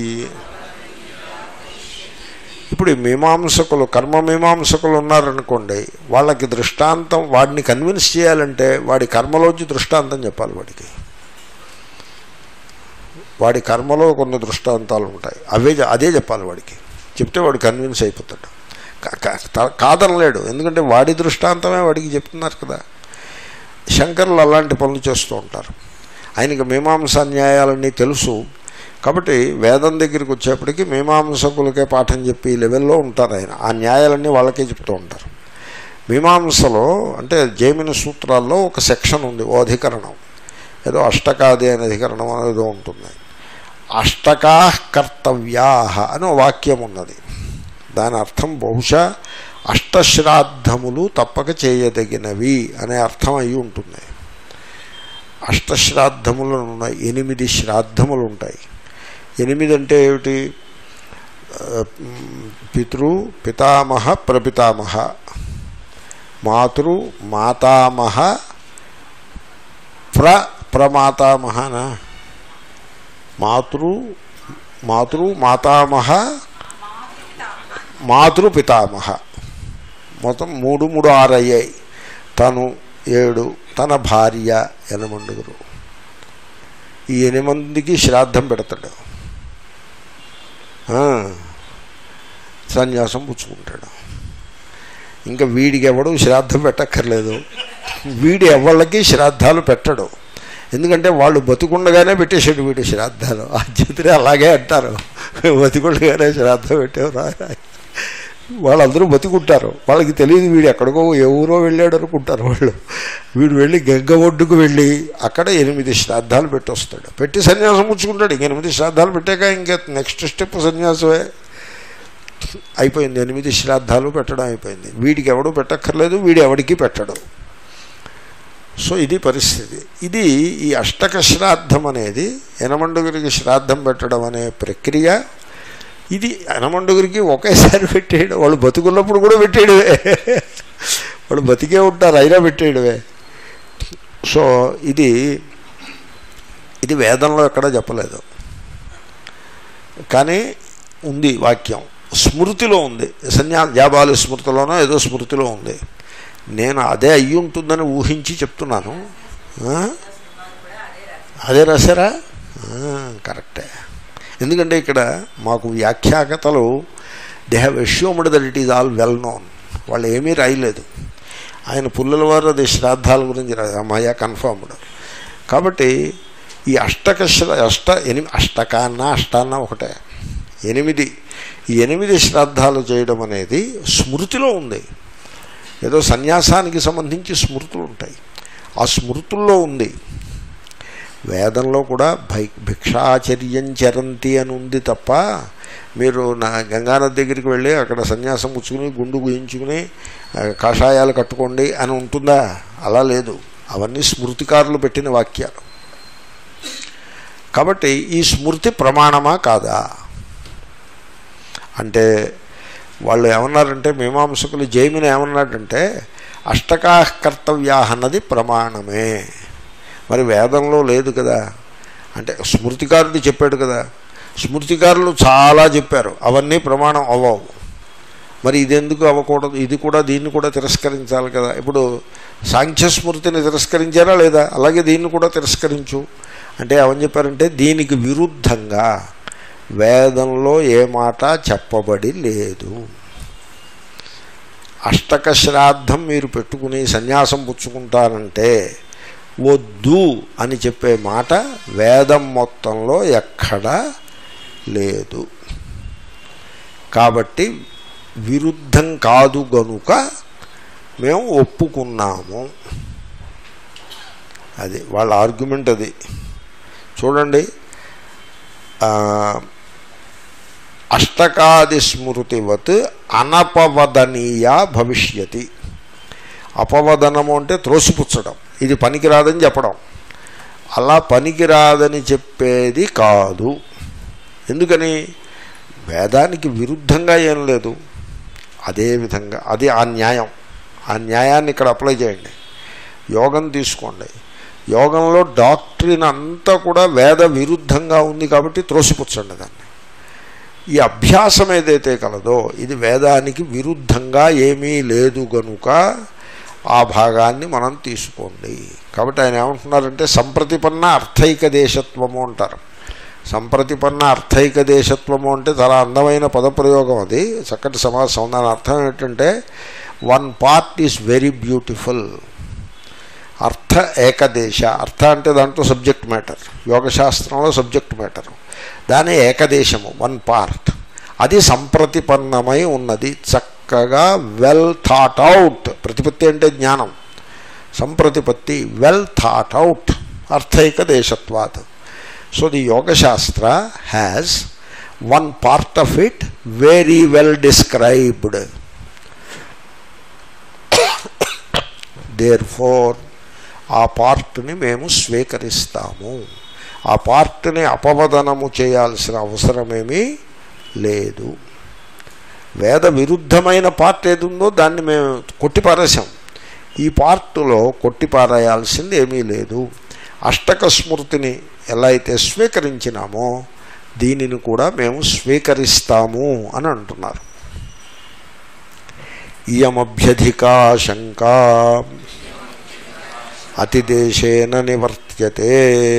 ఇప్పుడు ఈ మీమాంసకులు కర్మ మీమాంసకులు ఉన్నారనుకోండి వాళ్ళకి దృష్టాంతం వాడిని కన్విన్స్ చేయాలంటే వాడి కర్మలోంచి దృష్టాంతం చెప్పాలి వాడికి వాడి కర్మలో కొన్ని దృష్టాంతాలు ఉంటాయి అవే చె- అదే చెప్పాలి వాడికి చెప్తే వాడు కన్విన్స్ అయిపోతాడు కా- కా- తా- కాదనలేడు ఎందుకంటే వాడి దృష్టాంతమే వాడికి చెప్తున్నారు కదా శంకరులు అలాంటి పనులు చేస్తూ ఉంటారు ఆయనకి మీమాంస న్యాయాలన్నీ తెలుసు కాబట్టి వేదం దగ్గరికి వచ్చేప్పటికి మీమాంసకులకే పాఠం చెప్పి ఈ లెవెల్లో ఉంటారు ఆయన ఆ న్యాయాలన్నీ వాళ్ళకే చెప్తూ ఉంటారు మీమాంసలో అంటే జైమిన సూత్రాల్లో ఒక సెక్షన్ ఉంది ఓ అధికరణం ఏదో అష్టకాది అనే అధికరణం ఏదో ఉంటుంది అష్టకా కర్తవ్యా అని ఒక వాక్యం ఉన్నది దాని అర్థం బహుశా అష్టశ్రాద్ధములు తప్పక చేయదగినవి అనే అర్థం అయి ఉంటుంది అష్టశ్రాద్ధములు ఉన్నాయి ఎనిమిది శ్రాద్ధములు ఉంటాయి ఎనిమిది అంటే ఏమిటి ఆ, పితృ పితామహ ప్రపితామహ మాతృ మాతామహ ప్ర ప్రమాతామహనా మాతృ మాతృ మాతామహ మాతృ పితామహ మొత్తం మూడు మూడు ఆరు అయ్యాయి తను ఏడు తన భార్య ఎనమండుగురు ఈ ఎనిమిదికి శ్రాద్ధం పెడతాడు ఆ, సన్యాసం పుచ్చుకుంటాడు ఇంకా వీడికి ఎవడు శ్రాద్ధం పెట్టక్కర్లేదు వీడి ఎవళ్ళకి శ్రాద్ధాలు పెట్టడు ఎందుకంటే వాళ్ళు బతుకుండగానే పెట్టేసాడు వీడి శ్రాద్ధాలు ఆ చేతిని అలాగే అంటారు బతికుండగానే శ్రాద్ధం పెట్టేవారు వాళ్ళందరూ బతికుంటారు వాళ్ళకి తెలియదు వీడు ఎక్కడికో ఏ ఊరో వెళ్ళాడు అనుకుంటారు వాళ్ళు వీడు వెళ్ళి గంగ ఒడ్డుకు వెళ్ళి అక్కడ ఎనిమిది శ్రాద్ధాలు పెట్టొస్తాడు పెట్టి సన్యాసం పుచ్చుకుంటాడు ఇంక ఎనిమిది శ్రాద్ధాలు పెట్టాక ఇంకా నెక్స్ట్ స్టెప్ సన్యాసమే అయిపోయింది ఎనిమిది శ్రాద్ధాలు పెట్టడం అయిపోయింది వీడికి ఎవడు పెట్టక్కర్లేదు వీడు ఎవడికి పెట్టడు సో ఇది పరిస్థితి ఇది ఈ అష్టక శ్రాద్ధం అనేది యనమండుగురికి శ్రాద్ధం పెట్టడం అనే ప్రక్రియ ఇది యనమండుగురికి ఒకేసారి పెట్టేయడం వాళ్ళు బతుకున్నప్పుడు కూడా పెట్టేయడమే వాళ్ళు బతికే ఉంటారు అయినా పెట్టేయడమే సో ఇది ఇది వేదంలో ఎక్కడ చెప్పలేదు కానీ ఉంది వాక్యం స్మృతిలో ఉంది సన్యా జాబాలు స్మృతిలోనో ఏదో స్మృతిలో ఉంది నేను అదే అయ్యి ఉంటుందని ఊహించి చెప్తున్నాను ఆ? అదే రాశారా ఆ, కరెక్టే ఎందుకంటే ఇక్కడ మాకు వ్యాఖ్యాకతలు they have assumed that it is all well known వాళ్ళు ఏమీ రాయలేదు ఆయన పుల్లల వారు అది శ్రాద్ధాల గురించి రాశారు అమ్మాయ కన్ఫర్మ్డ్ కాబట్టి ఈ అష్టక శ్ర- అష్ట ఎనిమిది అష్టక అన్న అష్టాన్న ఒకటే ఎనిమిది ఈ ఎనిమిది శ్రాద్ధాలు చేయడం అనేది స్మృతిలో ఉంది ఏదో సన్యాసానికి సంబంధించి స్మృతులు ఉంటాయి ఆ స్మృతుల్లో ఉంది వేదంలో కూడా భై భిక్షాచర్యం చరంతి అని ఉంది తప్ప మీరు నా గంగానది దగ్గరికి వెళ్ళి అక్కడ సన్యాసం పుచ్చుకుని గుండు గుయించుకుని ఆ, కాషాయాలు కట్టుకోండి అని ఉంటుందా అలా లేదు అవన్నీ స్మృతికారులు పెట్టిన వాక్యాలు కాబట్టి ఈ స్మృతి ప్రమాణమా కాదా అంటే వాళ్ళు ఏమన్నారంటే మీమాంసకులు జైమిని ఏమన్నాడంటే అష్టకా కర్తవ్యా అన్నది ప్రమాణమే మరి వేదంలో లేదు కదా అంటే స్మృతికారుడు చెప్పాడు కదా స్మృతికారులు చాలా చెప్పారు అవన్నీ ప్రమాణం అవ్వవు మరి ఇదెందుకు అవ్వకూడదు ఇది కూడా దీన్ని కూడా తిరస్కరించాలి కదా ఇప్పుడు సాంఖ్య స్మృతిని తిరస్కరించారా లేదా అలాగే దీన్ని కూడా తిరస్కరించు అంటే ఏమని చెప్పారంటే దీనికి విరుద్ధంగా వేదంలో ఏ మాట చెప్పబడి లేదు అష్టక శ్రాద్ధం మీరు పెట్టుకుని సన్యాసం పుచ్చుకుంటారంటే వద్దు అని చెప్పే మాట వేదం మొత్తంలో ఎక్కడా లేదు కాబట్టి విరుద్ధం కాదు గనుక మేము ఒప్పుకున్నాము అది వాళ్ళ ఆర్గ్యుమెంట్ అది చూడండి ఆ, అష్టకాది స్మృతివత్ అనపవదనీయ భవిష్యతి అపవదనము అంటే త్రోసిపుచ్చడం ఇది పనికిరాదని చెప్పడం అలా పనికిరాదని చెప్పేది కాదు ఎందుకని వేదానికి విరుద్ధంగా ఏం లేదు అదేవిధంగా అది ఆ న్యాయం ఆ న్యాయాన్ని ఇక్కడ అప్లై చేయండి యోగం తీసుకోండి యోగంలో డాక్ట్రిన్ అంతా కూడా వేద విరుద్ధంగా ఉంది కాబట్టి త్రోసిపుచ్చండి దాన్ని ఈ అభ్యాసం ఏదైతే కలదో ఇది వేదానికి విరుద్ధంగా ఏమీ లేదు గనుక ఆ భాగాన్ని మనం తీసుకోండి కాబట్టి ఆయన ఏమంటున్నారంటే సంప్రతిపన్న అర్థైక దేశత్వము అంటారు సంప్రతిపన్న అర్థైక దేశత్వము అంటే చాలా అందమైన పదప్రయోగం అది చక్కటి సమాసం దాని అర్థం ఏంటంటే one part is very beautiful అర్థ ఏకదేశ అర్థ అంటే దాంట్లో సబ్జెక్ట్ మ్యాటర్ యోగశాస్త్రంలో సబ్జెక్ట్ మ్యాటర్ దాని ఏకదేశము వన్ పార్ట్ అది సంప్రతిపన్నమై ఉన్నది చక్కగా వెల్ థాట్ అవుట్ ప్రతిపత్తి అంటే జ్ఞానం సంప్రతిపత్తి వెల్ థాట్ అవుట్ అర్థైక దేశత్వాత్ so the yogashastra has one part of it very well described therefore ఆ పార్ట్ని మేము స్వీకరిస్తాము ఆ పార్ట్ని అపవదనము చేయాల్సిన అవసరమేమీ లేదు వేద విరుద్ధమైన పార్ట్ ఏది ఉందో దాన్ని మేము కొట్టిపారేసాం ఈ పార్టులో కొట్టిపారేయాల్సింది ఏమీ లేదు అష్టక స్మృతిని ఎలా అయితే స్వీకరించినామో దీనిని కూడా మేము స్వీకరిస్తాము అని అంటున్నారు ఇయమభ్యధికా శంకా అతిదేశేన నివర్త్యతే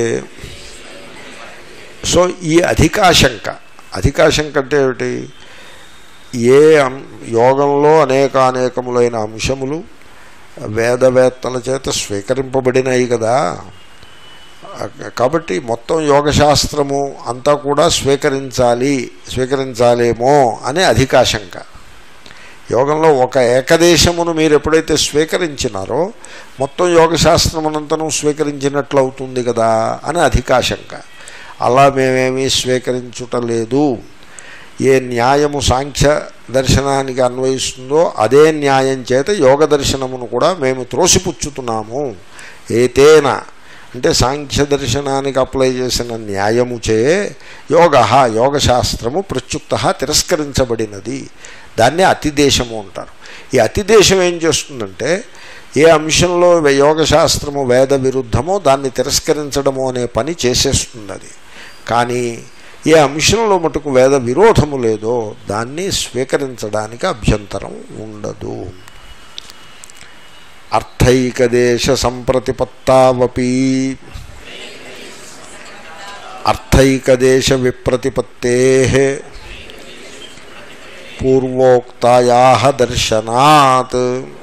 సో ఈ అధికాశంక అధికాశంక అంటే ఏమిటి ఏ అం- యోగంలో అనేకానేకములైన అంశములు వేదవేత్తల చేత స్వీకరింపబడినాయి కదా కాబట్టి మొత్తం యోగశాస్త్రము అంతా కూడా స్వీకరించాలి స్వీకరించాలేమో అనే అధికాశంక యోగంలో ఒక ఏకదేశమును మీరు ఎప్పుడైతే స్వీకరించినారో మొత్తం యోగశాస్త్రమునంతను స్వీకరించినట్లు అవుతుంది కదా అని అధికాశంక అలా మేమేమీ స్వీకరించుటలేదు ఏ న్యాయము సాంఖ్య దర్శనానికి అన్వయిస్తుందో అదే న్యాయం చేత యోగ దర్శనమును కూడా మేము త్రోసిపుచ్చుతున్నాము ఏతేన అంటే సాంఖ్య దర్శనానికి అప్లై చేసిన న్యాయముచే యోగ యోగశాస్త్రము ప్రత్యుక్త తిరస్కరించబడినది దాన్నే అతిదేశము అంటారు ఈ అతిదేశం ఏం చేస్తుందంటే ఏ అంశంలో యోగశాస్త్రము వేద విరుద్ధమో దాన్ని తిరస్కరించడము అనే పని చేసేస్తుంది అది కానీ ఏ అంశంలో మటుకు వేద విరోధము లేదో దాన్ని స్వీకరించడానికి అభ్యంతరం ఉండదు అర్థైకదేశ సంప్రతిపత్తావపి అర్థైకదేశ విప్రతిపత్తే పూర్వోక్తాయా దర్శనాత్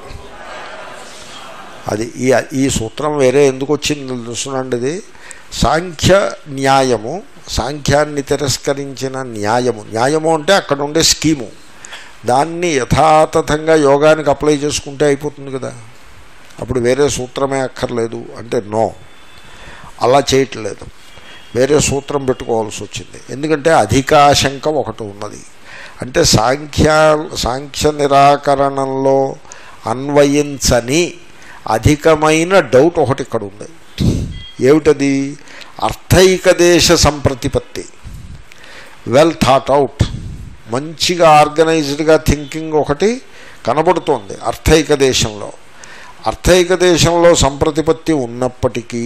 అది ఈ ఈ సూత్రం వేరే ఎందుకు వచ్చింది తెలుసునండి ఇది సాంఖ్య న్యాయము సాంఖ్యాన్ని తిరస్కరించిన న్యాయము న్యాయము అంటే అక్కడ ఉండే స్కీము దాన్ని యథాతథంగా యోగానికి అప్లై చేసుకుంటే అయిపోతుంది కదా అప్పుడు వేరే సూత్రమే అక్కర్లేదు అంటే నో అలా చేయట్లేదు వేరే సూత్రం పెట్టుకోవాల్సి వచ్చింది ఎందుకంటే అధికాశంక ఒకటి ఉన్నది అంటే సాంఖ్య సాంఖ్య నిరాకరణంలో అన్వయించని అధికమైన డౌట్ ఒకటి ఇక్కడ ఉంది ఏమిటది అర్థైకదేశ సంప్రతిపత్తి వెల్ థాట్ అవుట్ మంచిగా ఆర్గనైజ్డ్గా థింకింగ్ ఒకటి కనబడుతోంది అర్థైక దేశంలో అర్థైక దేశంలో సంప్రతిపత్తి ఉన్నప్పటికీ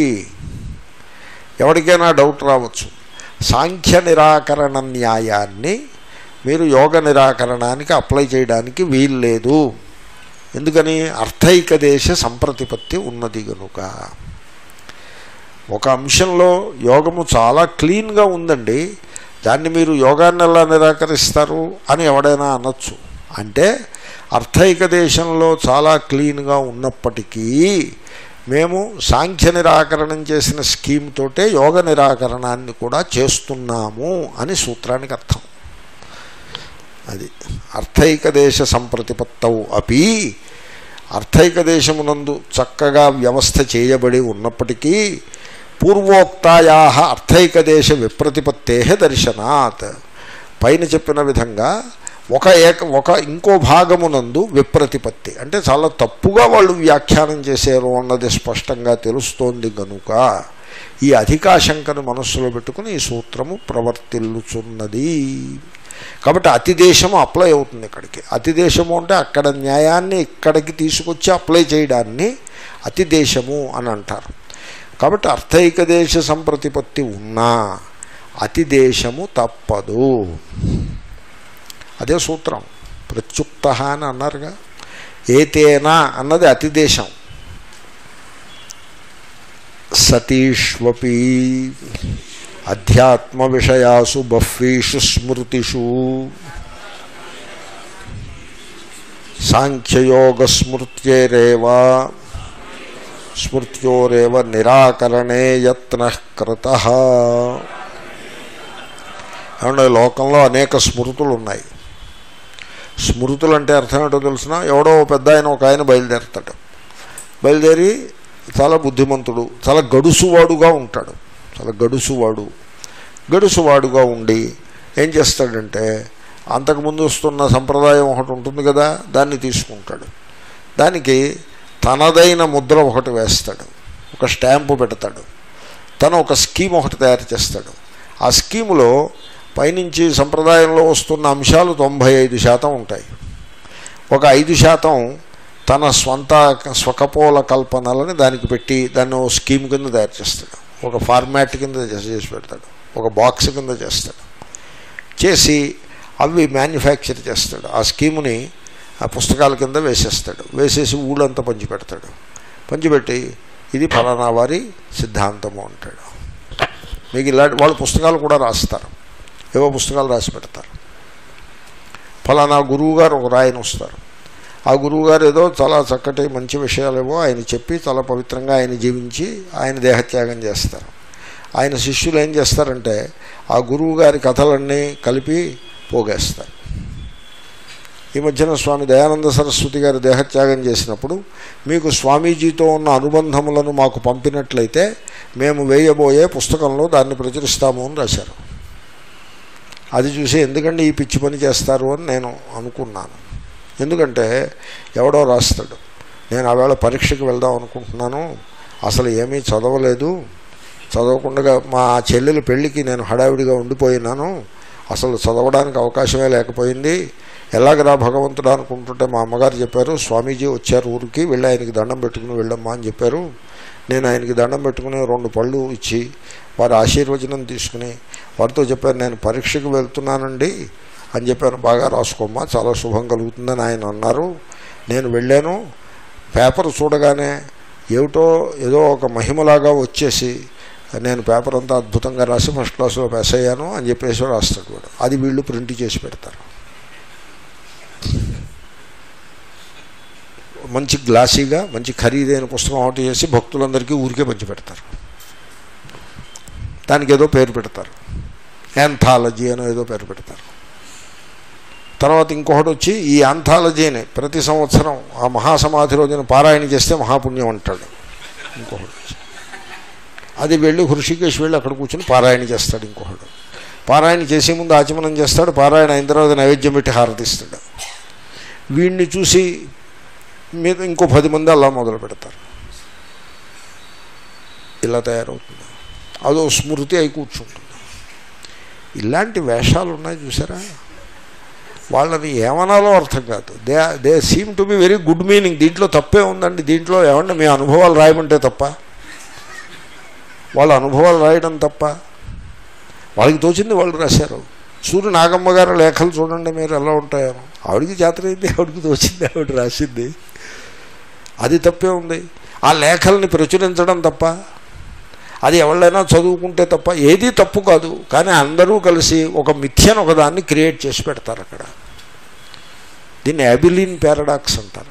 ఎవరికైనా డౌట్ రావచ్చు సాంఖ్య నిరాకరణ న్యాయాన్ని మీరు యోగ నిరాకరణానికి అప్లై చేయడానికి వీల్లేదు ఎందుకని అర్థైక దేశ సంప్రతిపత్తి ఉన్నది కనుక ఒక అంశంలో యోగము చాలా క్లీన్గా ఉందండి దాన్ని మీరు యోగాన్ని ఎలా నిరాకరిస్తారు అని ఎవడైనా అనొచ్చు అంటే అర్థైక దేశంలో చాలా క్లీన్గా ఉన్నప్పటికీ మేము సాంఖ్య నిరాకరణం చేసిన స్కీమ్ తోటే యోగ నిరాకరణాన్ని కూడా చేస్తున్నాము అని సూత్రానికి అర్థం అది అర్థైక దేశ సంప్రతిపత్తవు అపి అర్థైక దేశమునందు చక్కగా వ్యవస్థ చేయబడి ఉన్నప్పటికీ పూర్వోక్తాయా అర్థైక దేశ విప్రతిపత్తే దర్శనాత్ పైన చెప్పిన విధంగా ఒక ఏక ఒక ఇంకో భాగమునందు విప్రతిపత్తి అంటే చాలా తప్పుగా వాళ్ళు వ్యాఖ్యానం చేశారు అన్నది స్పష్టంగా తెలుస్తోంది గనుక ఈ అధికాశంకను మనస్సులో పెట్టుకుని ఈ సూత్రము ప్రవర్తిల్లుచున్నది కాబట్టి అతి దేశము అప్లై అవుతుంది ఇక్కడికి అతి దేశము అంటే అక్కడ న్యాయాన్ని ఇక్కడికి తీసుకొచ్చి అప్లై చేయడాన్ని అతి దేశము అని అంటారు కాబట్టి అర్థైక దేశ సంప్రతిపత్తి ఉన్నా అతి దేశము తప్పదు అదే సూత్రం ప్రత్యుక్త అని అన్నారుగా ఏతేనా అన్నది అతి దేశం సతీష్వపి అధ్యాత్మ విషయాసు బహ్వీషు స్మృతిషు సాంఖ్యయోగ స్మృత్యేరేవ స్మృత్యోరేవ నిరాకరణే యత్న కృత ఏమంటే లోకంలో అనేక స్మృతులు ఉన్నాయి స్మృతులు అంటే అర్థం ఏంటో తెలిసిన ఎవడో ఓ పెద్ద ఆయన ఒక ఆయన బయలుదేరుతాడు బయలుదేరి చాలా బుద్ధిమంతుడు చాలా గడుసువాడుగా ఉంటాడు చాలా గడుసువాడు గడుసువాడుగా ఉండి ఏం చేస్తాడంటే అంతకుముందు వస్తున్న సంప్రదాయం ఒకటి ఉంటుంది కదా దాన్ని తీసుకుంటాడు దానికి తనదైన ముద్ర ఒకటి వేస్తాడు ఒక స్టాంపు పెడతాడు తను ఒక స్కీమ్ ఒకటి తయారు చేస్తాడు ఆ స్కీములో పైనుంచి సంప్రదాయంలో వస్తున్న అంశాలు తొంభై ఐదు శాతం ఉంటాయి ఒక ఐదు శాతం తన స్వంత స్వకపోల కల్పనలని దానికి పెట్టి దాన్ని ఓ స్కీమ్ కింద తయారు చేస్తాడు ఒక ఫార్మాట్ కింద చేసి పెడతాడు ఒక బాక్స్ కింద చేస్తాడు చేసి అవి మ్యానుఫ్యాక్చర్ చేస్తాడు ఆ స్కీముని ఆ పుస్తకాల కింద వేసేస్తాడు వేసేసి ఊళ్ళంతా పంచిపెడతాడు పంచిపెట్టి ఇది ఫలానా వారి సిద్ధాంతము అంటాడు మీకు ఇలాంటి వాళ్ళు పుస్తకాలు కూడా రాస్తారు ఏవో పుస్తకాలు రాసి పెడతారు ఫలానా గురువు గారు ఒక రాయన వస్తారు ఆ గురువుగారు ఏదో చాలా చక్కటి మంచి విషయాలేవో ఆయన చెప్పి చాలా పవిత్రంగా ఆయన జీవించి ఆయన దేహత్యాగం చేస్తారు ఆయన శిష్యులు ఏం చేస్తారంటే ఆ గురువు గారి కథలన్నీ కలిపి పోగేస్తారు ఈ మధ్యన స్వామి దయానంద సరస్వతి గారు దేహత్యాగం చేసినప్పుడు మీకు స్వామీజీతో ఉన్న అనుబంధములను మాకు పంపినట్లయితే మేము వేయబోయే పుస్తకంలో దాన్ని ప్రచురిస్తాము అని రాశారు అది చూసి ఎందుకంటే ఈ పిచ్చి పని చేస్తారు అని నేను అనుకున్నాను ఎందుకంటే ఎవడో రాస్తాడు నేను ఆవేళ పరీక్షకు వెళ్దాం అనుకుంటున్నాను అసలు ఏమీ చదవలేదు చదవకుండా మా చెల్లెల పెళ్ళికి నేను హడావిడిగా ఉండిపోయినాను అసలు చదవడానికి అవకాశమే లేకపోయింది ఎలాగరా భగవంతుడు అనుకుంటుంటే మా అమ్మగారు చెప్పారు స్వామీజీ వచ్చారు ఊరికి వెళ్ళి ఆయనకి దండం పెట్టుకుని వెళ్ళమ్మా అని చెప్పారు నేను ఆయనకి దండం పెట్టుకుని రెండు పళ్ళు ఇచ్చి వారి ఆశీర్వచనం తీసుకుని వారితో చెప్పాను నేను పరీక్షకు వెళ్తున్నానండి అని చెప్పాను బాగా రాసుకోమ్మా చాలా శుభం కలుగుతుందని ఆయన అన్నారు నేను వెళ్ళాను పేపర్ చూడగానే ఏమిటో ఏదో ఒక మహిమలాగా వచ్చేసి నేను పేపర్ అంతా అద్భుతంగా రాసి ఫస్ట్ క్లాస్లో పాస్ అయ్యాను అని చెప్పేసి రాస్తాడు వాడు అది వీళ్ళు ప్రింట్ చేసి పెడతారు మంచి గ్లాసీగా మంచి ఖరీదైన పుస్తకం ఒకటి చేసి భక్తులందరికీ ఊరికే పంచి పెడతారు దానికి ఏదో పేరు పెడతారు యాంథాలజీ అని ఏదో పేరు పెడతారు తర్వాత ఇంకొకటి వచ్చి ఈ యాంథాలజీని ప్రతి సంవత్సరం ఆ మహాసమాధి రోజున పారాయణ చేస్తే మహాపుణ్యం అంటాడు ఇంకొకటి వచ్చి అది వెళ్ళి హృషికేశ్ వెళ్ళి అక్కడ కూర్చొని పారాయణ చేస్తాడు ఇంకొకడు పారాయణ చేసే ముందు ఆచమనం చేస్తాడు పారాయణ అయిన తర్వాత నైవేద్యం పెట్టి హారతిస్తాడు వీడిని చూసి మీద ఇంకో పది మంది అలా మొదలు పెడతారు ఇలా తయారవుతుంది అదో స్మృతి అయి కూర్చుంటుంది ఇలాంటి వేషాలు ఉన్నాయి చూసారా వాళ్ళని ఏమనాలో అర్థం కాదు they they seem to be very good meaning దీంట్లో తప్పే ఉందండి దీంట్లో ఏమన్నా మీ అనుభవాలు రాయమంటే తప్ప వాళ్ళ అనుభవాలు రాయడం తప్ప వాళ్ళకి తోచింది వాళ్ళు రాశారు సూర్య నాగమ్మ గారి లేఖలు చూడండి మీరు ఎలా ఉంటాయో ఆవిడికి జాతర అయింది ఆవిడికి తోచింది ఆవిడ రాసింది అది తప్పే ఉంది ఆ లేఖల్ని ప్రచురించడం తప్ప అది ఎవళ్ళైనా చదువుకుంటే తప్ప ఏదీ తప్పు కాదు కానీ అందరూ కలిసి ఒక మిథ్యను ఒకదాన్ని క్రియేట్ చేసి పెడతారు అక్కడ దీన్ని యాబిలీన్ పారాడాక్స్ అంటారు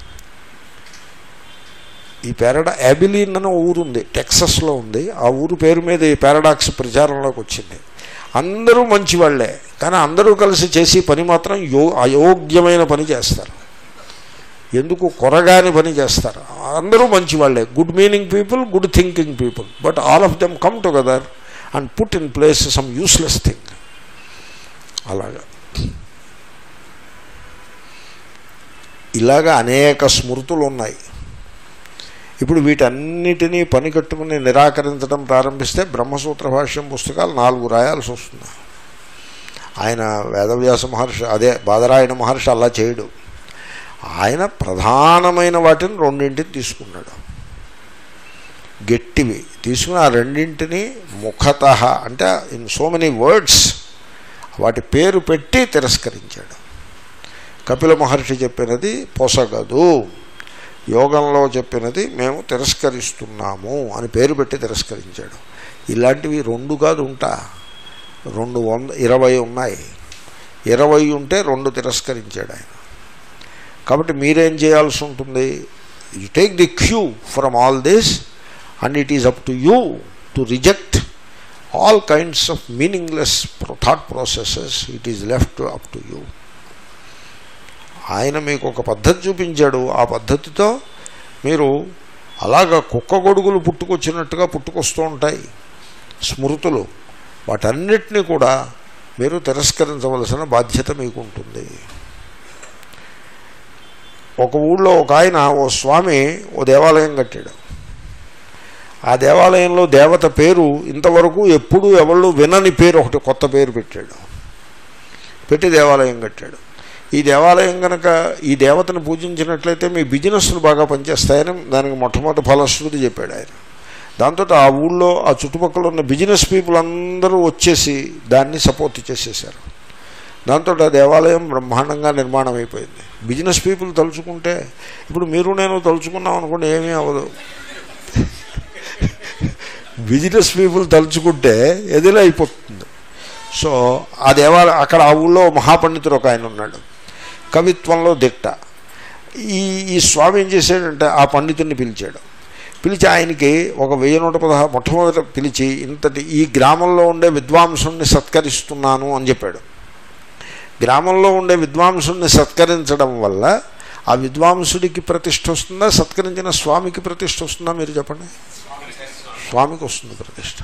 ఈ పారాడా యాబిలీన్ అనే ఊరు ఉంది టెక్సస్లో ఉంది ఆ ఊరు పేరు మీద ఈ పారాడాక్స్ ప్రచారంలోకి వచ్చింది అందరూ మంచివాళ్లే కానీ అందరూ కలిసి చేసి పని మాత్రం యో అయోగ్యమైన పని చేస్తారు ఎందుకు కొరగాని పని చేస్తారు అందరూ మంచివాళ్లే good meaning people good thinking people but all of them come together and put in place some useless thing అలాగా ఇలాగా అనేక స్మృతులు ఉన్నాయి ఇప్పుడు వీటన్నిటినీ పని కట్టుకుని నిరాకరించడం ప్రారంభిస్తే బ్రహ్మసూత్ర భాష్యం పుస్తకాలు నాలుగు రాయాల్సి వస్తుంది ఆయన వేదవ్యాస మహర్షి అదే బాదరాయణ మహర్షి అలా చేయడు ఆయన ప్రధానమైన వాటిని రెండింటిని తీసుకున్నాడు గట్టివి తీసుకుని ఆ రెండింటిని ముఖత అంటే ఇన్ సో మెనీ వర్డ్స్ వాటి పేరు పెట్టి తిరస్కరించాడు కపిల మహర్షి చెప్పినది పొసగదు యోగంలో చెప్పినది మేము తిరస్కరిస్తున్నాము అని పేరు పెట్టి తిరస్కరించాడు ఇలాంటివి రెండు కాదు ఉంటా రెండు వంద ఇరవై ఉన్నాయి ఇరవై ఉంటే రెండు తిరస్కరించాడు ఆయన కాబట్టి మీరేం చేయాల్సి ఉంటుంది you take the cue from all this and it is up to you to reject all kinds of meaningless thought processes it is left up to you ఆయన మీకు ఒక పద్ధతి చూపించాడు ఆ పద్ధతితో మీరు అలాగ కుక్క గొడుగులు పుట్టుకొచ్చినట్టుగా పుట్టుకొస్తూ ఉంటాయి స్మృతులు వాటన్నిటినీ కూడా మీరు తిరస్కరించవలసిన బాధ్యత మీకు ఉంటుంది ఒక ఊళ్ళో ఒక ఆయన ఓ స్వామి ఓ దేవాలయం కట్టాడు ఆ దేవాలయంలో దేవత పేరు ఇంతవరకు ఎప్పుడూ ఎవళ్ళు వినని పేరు ఒకటి కొత్త పేరు పెట్టాడు పెట్టి దేవాలయం కట్టాడు ఈ దేవాలయం కనుక ఈ దేవతను పూజించినట్లయితే మీ బిజినెస్లు బాగా పనిచేస్తాయని దానికి మొట్టమొదటి ఫలశ్రుతి చెప్పాడు ఆయన దాంతో ఆ ఊళ్ళో ఆ చుట్టుపక్కల ఉన్న బిజినెస్ పీపుల్ అందరూ వచ్చేసి దాన్ని సపోర్ట్ చేసేసారు దాంతో ఆ దేవాలయం బ్రహ్మాండంగా నిర్మాణం అయిపోయింది బిజినెస్ పీపుల్ తలుచుకుంటే ఇప్పుడు మీరు నేను తలుచుకున్నాం అనుకోండి ఏమీ అవ్వదు బిజినెస్ పీపుల్ తలుచుకుంటే ఎదిలే అయిపోతుంది సో ఆ దేవాలయం అక్కడ ఆ ఊళ్ళో మహాపండితుడు ఒక ఆయన ఉన్నాడు కవిత్వంలో దిట్ట ఈ ఈ స్వామి ఏం చేశాడంటే ఆ పండితుడిని పిలిచాడు పిలిచి ఆయనకి ఒక వెయ్యి నూట పదహారు మొట్టమొదట పిలిచి ఇంతటి ఈ గ్రామంలో ఉండే విద్వాంసుని సత్కరిస్తున్నాను అని చెప్పాడు గ్రామంలో ఉండే విద్వాంసుని సత్కరించడం వల్ల ఆ విద్వాంసుడికి ప్రతిష్ట వస్తుందా సత్కరించిన స్వామికి ప్రతిష్ట వస్తుందా మీరు చెప్పండి స్వామికి వస్తుంది ప్రతిష్ట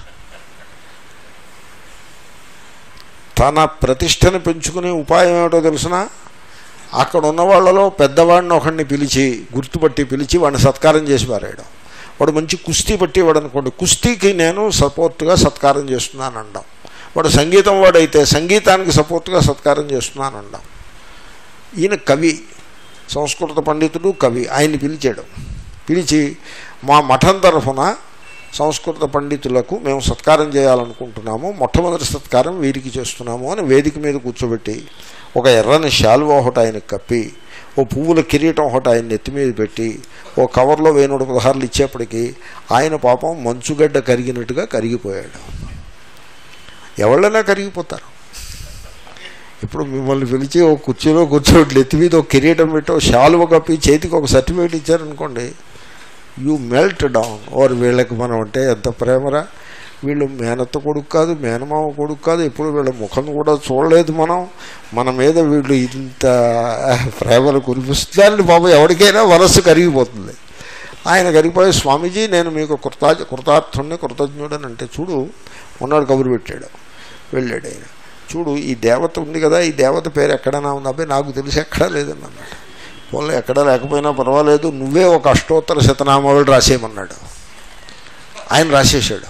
తన ప్రతిష్టను పెంచుకునే ఉపాయం ఏమిటో తెలిసిన అక్కడ ఉన్న వాళ్ళలో పెద్దవాడిని ఒకడిని పిలిచి గుర్తుపట్టి పిలిచి వాడిని సత్కారం చేసి పారాయడం వాడు మంచి కుస్తీ పట్టేవాడు అనుకోండి కుస్తీకి నేను సపోర్ట్గా సత్కారం చేస్తున్నాను అంటాం వాడు సంగీతం వాడైతే సంగీతానికి సపోర్ట్గా సత్కారం చేస్తున్నాను అంటాం ఈయన కవి సంస్కృత పండితుడు కవి ఆయన్ని పిలిచాడు పిలిచి మా మఠం తరఫున సంస్కృత పండితులకు మేము సత్కారం చేయాలనుకుంటున్నాము మొట్టమొదటి సత్కారం వీరికి చేస్తున్నాము అని వేదిక మీద కూర్చోబెట్టి ఒక ఎర్రని శాలువ ఒకటి ఆయనకి కప్పి ఓ పువ్వుల కిరీటం ఒకటి ఆయన నెత్తి మీద పెట్టి ఓ కవర్లో వేణుడు పదహారులు ఇచ్చేప్పటికీ ఆయన పాపం మంచుగడ్డ కరిగినట్టుగా కరిగిపోయాడు ఎవళ్ళైనా కరిగిపోతారు ఇప్పుడు మిమ్మల్ని పిలిచి ఒక కుర్చీలో కూర్చోటి నెత్తి మీద ఒక కిరీటం పెట్టి ఒక శాలువ కప్పి చేతికి ఒక సర్టిఫికేట్ ఇచ్చారనుకోండి యూ మెల్ట్ డౌన్ ఓర్ వీళ్ళకి మనం అంటే ఎంత ప్రేమరా వీళ్ళు మేనత్త కొడుకు కాదు మేనమామ కొడుకు కాదు ఎప్పుడు వీళ్ళ ముఖం కూడా చూడలేదు మనం మన మీద వీళ్ళు ఇంత ప్రేమను కురిపిస్తున్నారని బాబు ఎవరికైనా మనస్సు కరిగిపోతుంది ఆయన కరిగిపోయి స్వామీజీ నేను మీకు కృతా కృతార్థుణ్ణి కృతజ్ఞుడని అంటే చూడు ఉన్నాడు కబురు పెట్టాడు వెళ్ళాడు ఆయన చూడు ఈ దేవత ఉంది కదా ఈ దేవత పేరు ఎక్కడైనా ఉంది అబ్బాయి నాకు తెలిసి ఎక్కడా లేదని అన్నాడు పోలే ఎక్కడ లేకపోయినా పర్వాలేదు నువ్వే ఒక అష్టోత్తర శతనామాలు రాసేయమన్నాడు ఆయన రాసేసాడు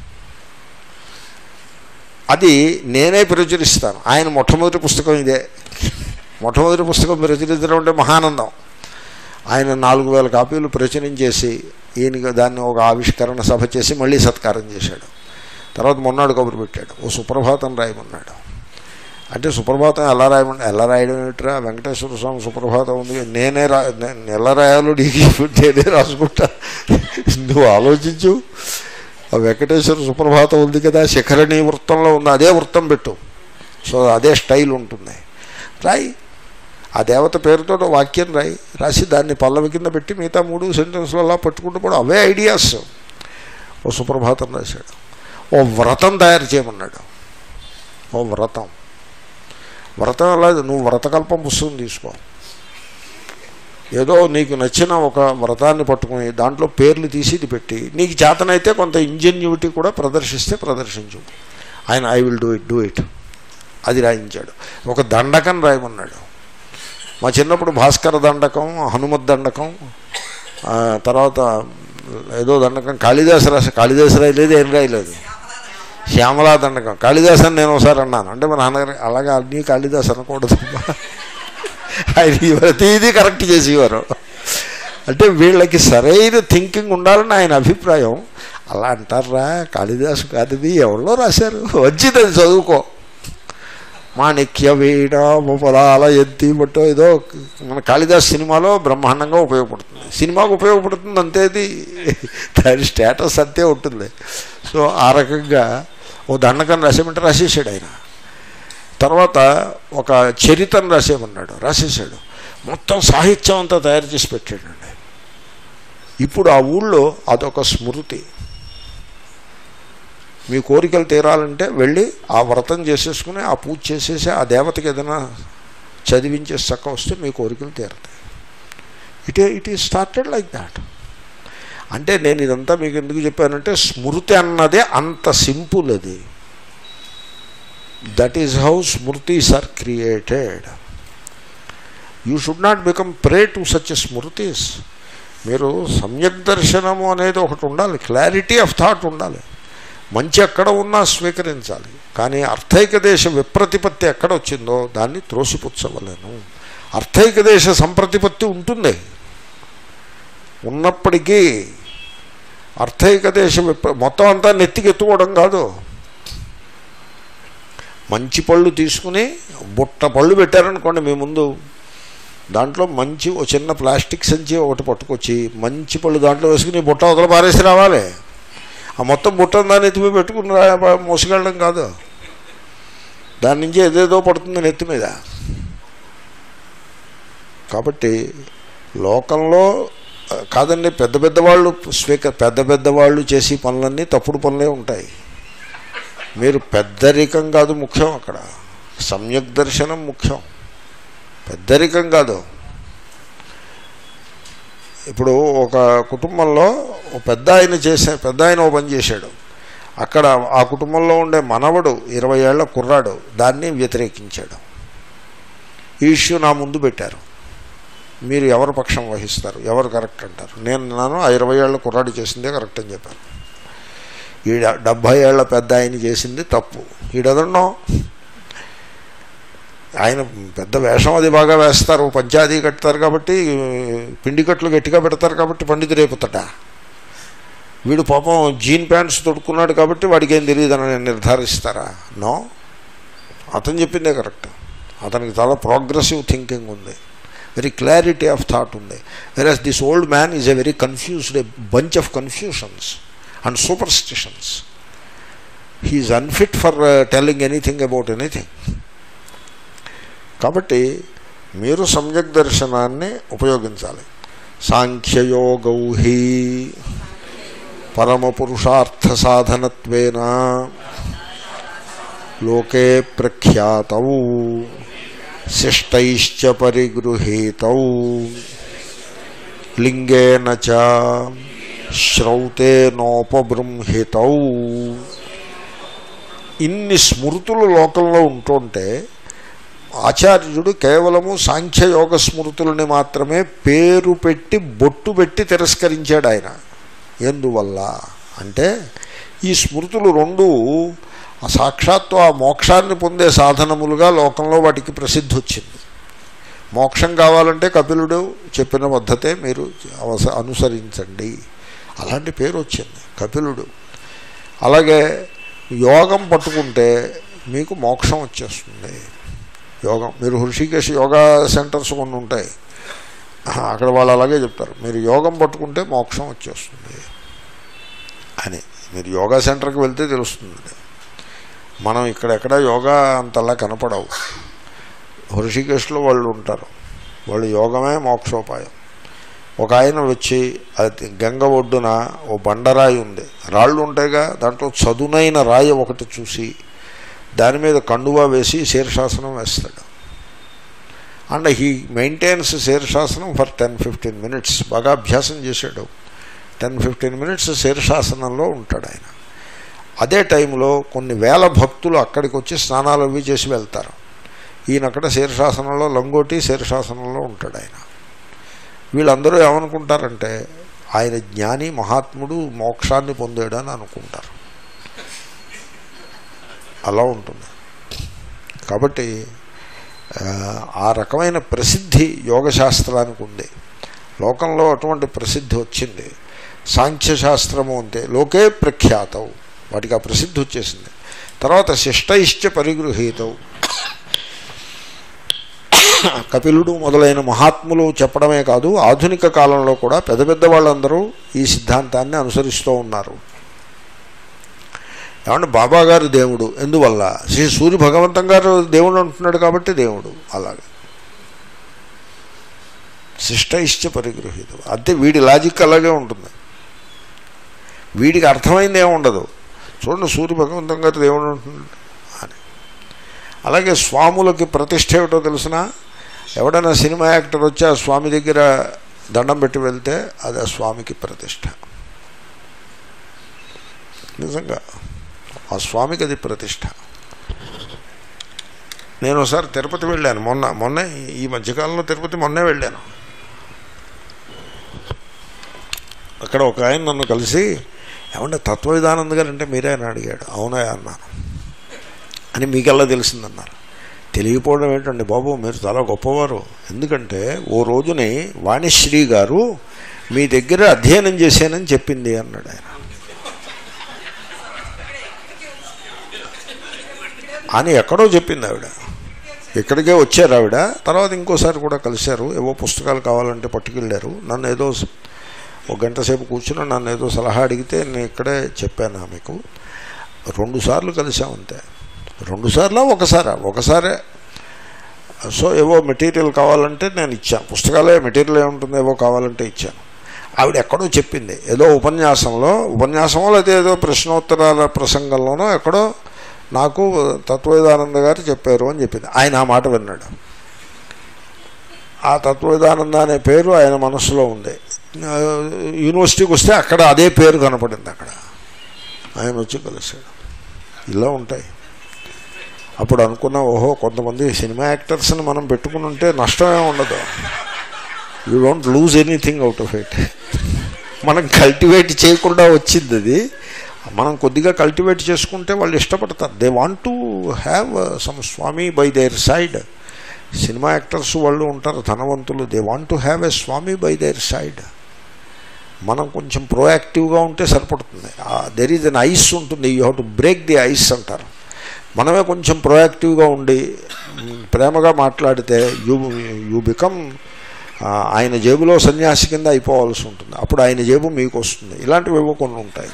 అది నేనే ప్రచురిస్తాను ఆయన మొట్టమొదటి పుస్తకం ఇదే మొట్టమొదటి పుస్తకం ప్రచురించడం అంటే మహానందం ఆయన నాలుగు వేల కాపీలు ప్రచురించేసి ఈయనకి దాన్ని ఒక ఆవిష్కరణ సభ చేసి మళ్ళీ సత్కారం చేశాడు తర్వాత మొన్నాడు కబురు పెట్టాడు ఓ సుప్రభాతం రాయమన్నాడు అంటే సుప్రభాతం ఎలా రాయమంటే ఎలా రాయడం ఏమిట్రా వెంకటేశ్వర స్వామి సుప్రభాతం ఉంది నేనే రా నేను ఎలా రాయాలో నీకు నేనే రాసుకుంటా నువ్వు ఆలోచించు ఆ వెంకటేశ్వర సుప్రభాతం ఉంది కదా శిఖరణి వృత్తంలో ఉంది అదే వృత్తం పెట్టు సో అదే స్టైల్ ఉంటుంది రాయి ఆ దేవత పేరుతో వాక్యం రాయి రాసి దాన్ని పల్లవి కింద పెట్టి మిగతా మూడు సెంటెన్స్లు అలా పట్టుకుంటూ కూడా అవే ఐడియాస్ ఓ సుప్రభాతం రాశాడు ఓ వ్రతం తయారు చేయమన్నాడు ఓ వ్రతం వ్రతం ఎలా నువ్వు వ్రతకల్పం పుస్తకం తీసుకో ఏదో నీకు నచ్చిన ఒక వ్రతాన్ని పట్టుకుని దాంట్లో పేర్లు తీసి ఇది పెట్టి నీకు చేతనైతే కొంత ఇంజన్యూటీ కూడా ప్రదర్శిస్తే ప్రదర్శించు ఆయన I will do it do it అది రాయించాడు ఒక దండకం రాయమన్నాడు మా చిన్నప్పుడు భాస్కర దండకం హనుమత్ దండకం తర్వాత ఏదో దండకం కాళిదాసు రాస కాళిదాసు రాయలేదు ఏం రాయలేదు శ్యామలా దండకం కాళిదాస్ అని నేను ఒకసారి అన్నాను అంటే మా నాన్నగారు అలాగే అన్నీ కాళిదాస్ అనకూడదు ఆయన ఈ ప్రతిదీ కరెక్ట్ చేసేవారు అంటే వీళ్ళకి సరైన థింకింగ్ ఉండాలని ఆయన అభిప్రాయం అలా అంటారా కాళిదాసు కాదు ఇది ఎవరిలో రాశారు వచ్చింది అది చదువుకో మాణిక్య వీణ ఉపలాల ఎత్తి బట్టో ఏదో మన కాళిదాస్ సినిమాలో బ్రహ్మాండంగా ఉపయోగపడుతుంది సినిమాకు ఉపయోగపడుతుంది అంతేది దాని స్టేటస్ అంతే ఉంటుంది సో ఆ రకంగా ఓ దండకం రాసేమంటే రాసేసాడు ఆయన తర్వాత ఒక చరిత్రను రాసేమన్నాడు రాసేసాడు మొత్తం సాహిత్యం అంతా తయారు చేసి పెట్టాడండి ఇప్పుడు ఆ ఊళ్ళో అదొక స్మృతి మీ కోరికలు తీరాలంటే వెళ్ళి ఆ వ్రతం చేసేసుకుని ఆ పూజ చేసేసి ఆ దేవతకి ఏదైనా చదివించే చక్క వస్తే మీ కోరికలు తీరతాయి it it is started like that అంటే నేను ఇదంతా మీకు ఎందుకు చెప్పానంటే స్మృతి అన్నదే అంత సింపుల్ అది that is how smritis are created you should not become prey to such smritis మీరు సమ్యక్ దర్శనము అనేది ఒకటి ఉండాలి క్లారిటీ ఆఫ్ థాట్ ఉండాలి మంచి ఎక్కడ ఉన్నా స్వీకరించాలి కానీ అర్థైక దేశ విప్రతిపత్తి ఎక్కడ వచ్చిందో దాన్ని త్రోసిపుచ్చవలేను అర్థైక దేశ సంప్రతిపత్తి ఉంటుంది ఉన్నప్పటికీ అర్థైక దేశ విప్ర మొత్తం అంతా నెత్తికెత్తుకోవడం కాదు మంచి పళ్ళు తీసుకుని బుట్ట పళ్ళు పెట్టారనుకోండి మీ ముందు దాంట్లో మంచి ఓ చిన్న ప్లాస్టిక్ సంచి ఒకటి పట్టుకొచ్చి మంచి పళ్ళు దాంట్లో వేసుకుని బుట్ట వదల పారేసి రావాలి ఆ మొత్తం బుట్టను దాన్ని ఎత్తి మీద పెట్టుకుని రా- మోసుకెళ్ళడం కాదు దాని నుంచి ఏదేదో పడుతుంది నెత్తి మీద కాబట్టి లోకంలో ఆ, కాదండి పెద్ద పెద్ద వాళ్ళు స్వీక పెద్ద పెద్ద వాళ్ళు చేసే పనులన్నీ తప్పుడు పనులే ఉంటాయి మీరు పెద్దరికం కాదు ముఖ్యం అక్కడ సమ్యక్ దర్శనం ముఖ్యం పెద్దరికం కాదు ఇప్పుడు ఒక కుటుంబంలో ఒక పెద్ద ఆయన చేసే పెద్ద ఆయన ఓ పని చేశాడు అక్కడ ఆ కుటుంబంలో ఉండే మనవడు ఇరవై ఏళ్ల కుర్రాడు దాన్ని వ్యతిరేకించాడు ఈ ఇష్యూ నా ముందు పెట్టారు మీరు ఎవరు పక్షం వహిస్తారు ఎవరు కరెక్ట్ అంటారు నేను నాను ఆ ఇరవై ఏళ్ల కుర్రాడు చేసిందే కరెక్ట్ అని చెప్పాను ఈ డెబ్భై ఏళ్ల పెద్ద ఆయన చేసింది తప్పు ఈ డజన్నో ఆయన పెద్ద వేషం అది బాగా వేస్తారు పంచాయతీ కడతారు కాబట్టి పిండి కట్లు గట్టిగా పెడతారు కాబట్టి పండితు రేపుతట వీడు పాపం జీన్ ప్యాంట్స్ తొడుక్కున్నాడు కాబట్టి వాడికి ఏం తెలియదని నిర్ధారిస్తారా నో అతను చెప్పిందే కరెక్ట్ అతనికి చాలా ప్రోగ్రెసివ్ థింకింగ్ ఉంది వెరీ క్లారిటీ ఆఫ్ థాట్ ఉంది versus this old man is a very confused a bunch of confusions and superstitions he is unfit for telling anything about anything కాబట్టి మీరు సమ్యక్ దర్శనాన్ని ఉపయోగించాలి సాంఖ్యయోగౌ హి పరమపురుషార్థ సాధనత్వేన లోకే ప్రఖ్యాతౌ శిష్టైశ్చ పరిగృహీతౌ లింగేన చ శ్రౌతేనోపబృంహితౌ ఇన్ని స్మృతులు లోకంలో ఉంటుంటే ఆచార్యుడు కేవలము సాంఖ్యయోగ స్మృతులని మాత్రమే పేరు పెట్టి బొట్టు పెట్టి తిరస్కరించాడు ఆయన ఎందువల్ల అంటే ఈ స్మృతులు రెండు ఆ సాక్షాత్తు ఆ మోక్షాన్ని పొందే సాధనములుగా లోకంలో వాటికి ప్రసిద్ధి వచ్చింది మోక్షం కావాలంటే కపిలుడు చెప్పిన పద్ధతే మీరు అవస అనుసరించండి అలాంటి పేరు వచ్చింది కపిలుడు అలాగే యోగం పట్టుకుంటే మీకు మోక్షం వచ్చేస్తుంది యోగం మీరు హృషికేశ్ యోగా సెంటర్స్ కొన్ని ఉంటాయి అక్కడ వాళ్ళు అలాగే చెప్తారు మీరు యోగం పట్టుకుంటే మోక్షం వచ్చేస్తుంది అని మీరు యోగా సెంటర్కి వెళ్తే తెలుస్తుంది మనం ఇక్కడెక్కడ యోగా అంతలా కనపడవు హృషికేశ్లో వాళ్ళు ఉంటారు వాళ్ళు యోగమే మోక్షోపాయం ఒక ఆయన వచ్చి అది గంగ ఒడ్డున ఓ బండరాయి ఉంది రాళ్ళు ఉంటాయిగా దాంట్లో చదునైన రాయి ఒకటి చూసి దాని మీద కండువా వేసి శీర్షాసనం వేస్తాడు and he maintains shirshasanam for ten fifteen minutes బాగా అభ్యాసం చేశాడు టెన్ ఫిఫ్టీన్ మినిట్స్ శీర్షాసనంలో ఉంటాడు ఆయన అదే టైంలో కొన్ని వేల భక్తులు అక్కడికి వచ్చి స్నానాలు అవి చేసి వెళ్తారు ఈయన అక్కడ శీర్షాసనంలో లంగోటి శీర్షాసనంలో ఉంటాడు ఆయన వీళ్ళందరూ ఏమనుకుంటారంటే ఆయన జ్ఞాని మహాత్ముడు మోక్షాన్ని పొందాడు అని అనుకుంటారు అలా ఉంటుంది కాబట్టి ఆ, ఆ రకమైన ప్రసిద్ధి యోగశాస్త్రానికి ఉంది లోకంలో అటువంటి ప్రసిద్ధి వచ్చింది సాంఖ్యశాస్త్రము అంటే లోకే ప్రఖ్యాతవు వాటికి ఆ ప్రసిద్ధి వచ్చేసింది తర్వాత శిష్టైశ్చ పరిగృహీతవు కపిలుడు మొదలైన మహాత్ములు చెప్పడమే కాదు ఆధునిక కాలంలో కూడా పెద్ద పెద్ద వాళ్ళందరూ ఈ సిద్ధాంతాన్ని అనుసరిస్తూ ఉన్నారు ఏమంటే బాబా గారు దేవుడు ఎందువల్ల శ్రీ సూర్య భగవంతం గారు దేవుడు అంటున్నాడు కాబట్టి దేవుడు అలాగే శిష్టైశ్చ పరిగృహీతం అంతే వీడి లాజిక్ అలాగే ఉంటుంది వీడికి అర్థమైంది ఏమి ఉండదు చూడండి సూర్య భగవంతం గారు దేవుడు అంటున్నాడు అని అలాగే స్వాములకి ప్రతిష్ట ఏమిటో తెలిసిన ఎవడైనా సినిమా యాక్టర్ వచ్చి ఆ స్వామి దగ్గర దండం పెట్టి వెళ్తే అది ఆ స్వామికి ప్రతిష్ట నిజంగా ఆ స్వామికి అది ప్రతిష్ట నేను ఒకసారి తిరుపతి వెళ్ళాను మొన్న మొన్న ఈ మధ్యకాలంలో తిరుపతి మొన్నే వెళ్ళాను అక్కడ ఒక ఆయన నన్ను కలిసి ఏమంటే తత్వవిధానంద గారు అంటే మీరే అని అడిగాడు అవునా అన్నాను అని మీకెల్లా తెలిసిందన్నారు తెలియకపోవడం ఏంటండి బాబు మీరు చాలా గొప్పవారు ఎందుకంటే ఓ రోజుని వాణిశ్రీ గారు మీ దగ్గర అధ్యయనం చేశానని చెప్పింది అన్నాడు ఆయన అని ఎక్కడో చెప్పింది ఆవిడ ఇక్కడికే వచ్చారు ఆవిడ తర్వాత ఇంకోసారి కూడా కలిశారు ఏవో పుస్తకాలు కావాలంటే పట్టుకెళ్ళారు నన్ను ఏదో ఒక గంట సేపు కూర్చుని నన్ను ఏదో సలహా అడిగితే నేను ఇక్కడే చెప్పాను ఆమెకు రెండు సార్లు కలిసామంతే రెండు సార్లా ఒకసారా ఒకసారే సో ఏవో మెటీరియల్ కావాలంటే నేను ఇచ్చాను పుస్తకాలే మెటీరియల్ ఏముంటుంది ఏవో కావాలంటే ఇచ్చాను ఆవిడ ఎక్కడో చెప్పింది ఏదో ఉపన్యాసంలో ఉపన్యాసంలో లేదా ఏదో ప్రశ్నోత్తరాల ప్రసంగంలోనో ఎక్కడో నాకు తత్వవేదానంద గారు చెప్పారు అని చెప్పింది ఆయన ఆ మాట విన్నాడు ఆ తత్వవేదానంద అనే పేరు ఆయన మనస్సులో ఉంది ఆ, యూనివర్సిటీకి వస్తే అక్కడ అదే పేరు కనపడింది అక్కడ ఆయన వచ్చి కలిశాడు ఇలా ఉంటాయి అప్పుడు అనుకున్నా ఓహో కొంతమంది సినిమా యాక్టర్స్ని మనం పెట్టుకుని ఉంటే నష్టమే ఉండదు you don't lose anything out of it మనం కల్టివేట్ చేయకుండా వచ్చింది అది మనం కొద్దిగా కల్టివేట్ చేసుకుంటే వాళ్ళు ఇష్టపడతారు they want to have some swami by their side cinema actors వాళ్ళు ఉంటారు ధనవంతులు they want to have a swami by their side మనం కొంచెం ప్రోయాక్టివ్గా ఉంటే సరిపడుతుంది దెర్ ఈజ్ అన్ ఐస్ ఉంటుంది you have to break the ice అంటారు మనమే కొంచెం ప్రొయాక్టివ్గా ఉండి మ్, ప్రేమగా మాట్లాడితే యూ యూ బికమ్ ఆయన జేబులో సన్యాసి కింద అయిపోవాల్సి ఉంటుంది అప్పుడు ఆయన జేబు మీకు వస్తుంది ఇలాంటివి ఏవో కొన్ని ఉంటాయి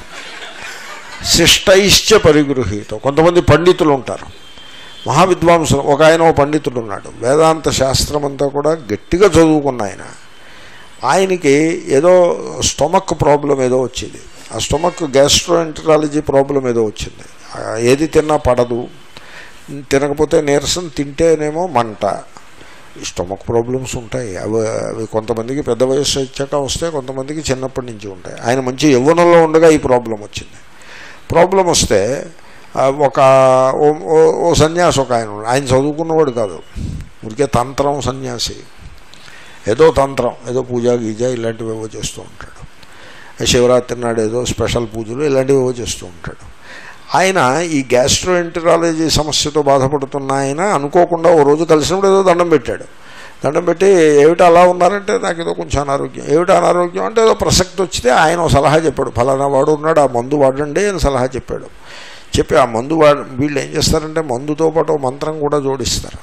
శిష్టైశ్చ పరిగృహీతం కొంతమంది పండితులు ఉంటారు మహావిద్వాంసులు ఒక ఆయన ఓ పండితుడు ఉన్నాడు వేదాంత శాస్త్రం అంతా కూడా గట్టిగా చదువుకున్న ఆయన ఆయనకి ఏదో స్టొమక్ ప్రాబ్లం ఏదో వచ్చింది ఆ స్టొమక్ గ్యాస్ట్రోఎంటరాలజీ ప్రాబ్లం ఏదో వచ్చింది ఆ, ఏది తిన్నా పడదు తినకపోతే నీరసం తింటేనేమో మంట ఈ స్టొమక్ ప్రాబ్లమ్స్ ఉంటాయి అవి అవి కొంతమందికి పెద్ద వయస్సు వచ్చాక వస్తే కొంతమందికి చిన్నప్పటి నుంచి ఉంటాయి ఆయన మంచి యవ్వనంలో ఉండగా ఈ ప్రాబ్లం వచ్చింది ప్రాబ్లం వస్తే ఆ, ఒక ఓ- ఓ- ఓ సన్యాసి ఒక ఆయన ఉన్నాడు. ఆయన చదువుకున్నవాడు కాదు ఊరికే తంత్రం సన్యాసి ఏదో తంత్రం ఏదో పూజ గీజ ఇలాంటివి ఏవో చేస్తూ ఉంటాడు శివరాత్రి నాడు ఏదో స్పెషల్ పూజలు ఇలాంటివి ఏవో చేస్తూ ఉంటాడు ఆయన ఈ గ్యాస్ట్రోఎంటరాలజీ సమస్యతో బాధపడుతున్న ఆయన అనుకోకుండా ఓ రోజు కలిసినప్పుడు ఏదో దండం పెట్టాడు దండం పెట్టి ఏమిటి అలా ఉన్నారంటే నాకు ఏదో కొంచెం అనారోగ్యం ఏమిటి అనారోగ్యం అంటే ఏదో ప్రసక్తి వచ్చితే ఆయన ఓ సలహా చెప్పాడు ఫలానా వాడు ఉన్నాడు ఆ మందు వాడండి అని సలహా చెప్పాడు చెప్పి ఆ మందు వాడు వీళ్ళు ఏం చేస్తారంటే మందుతో పాటు ఓ మంత్రం కూడా జోడిస్తారు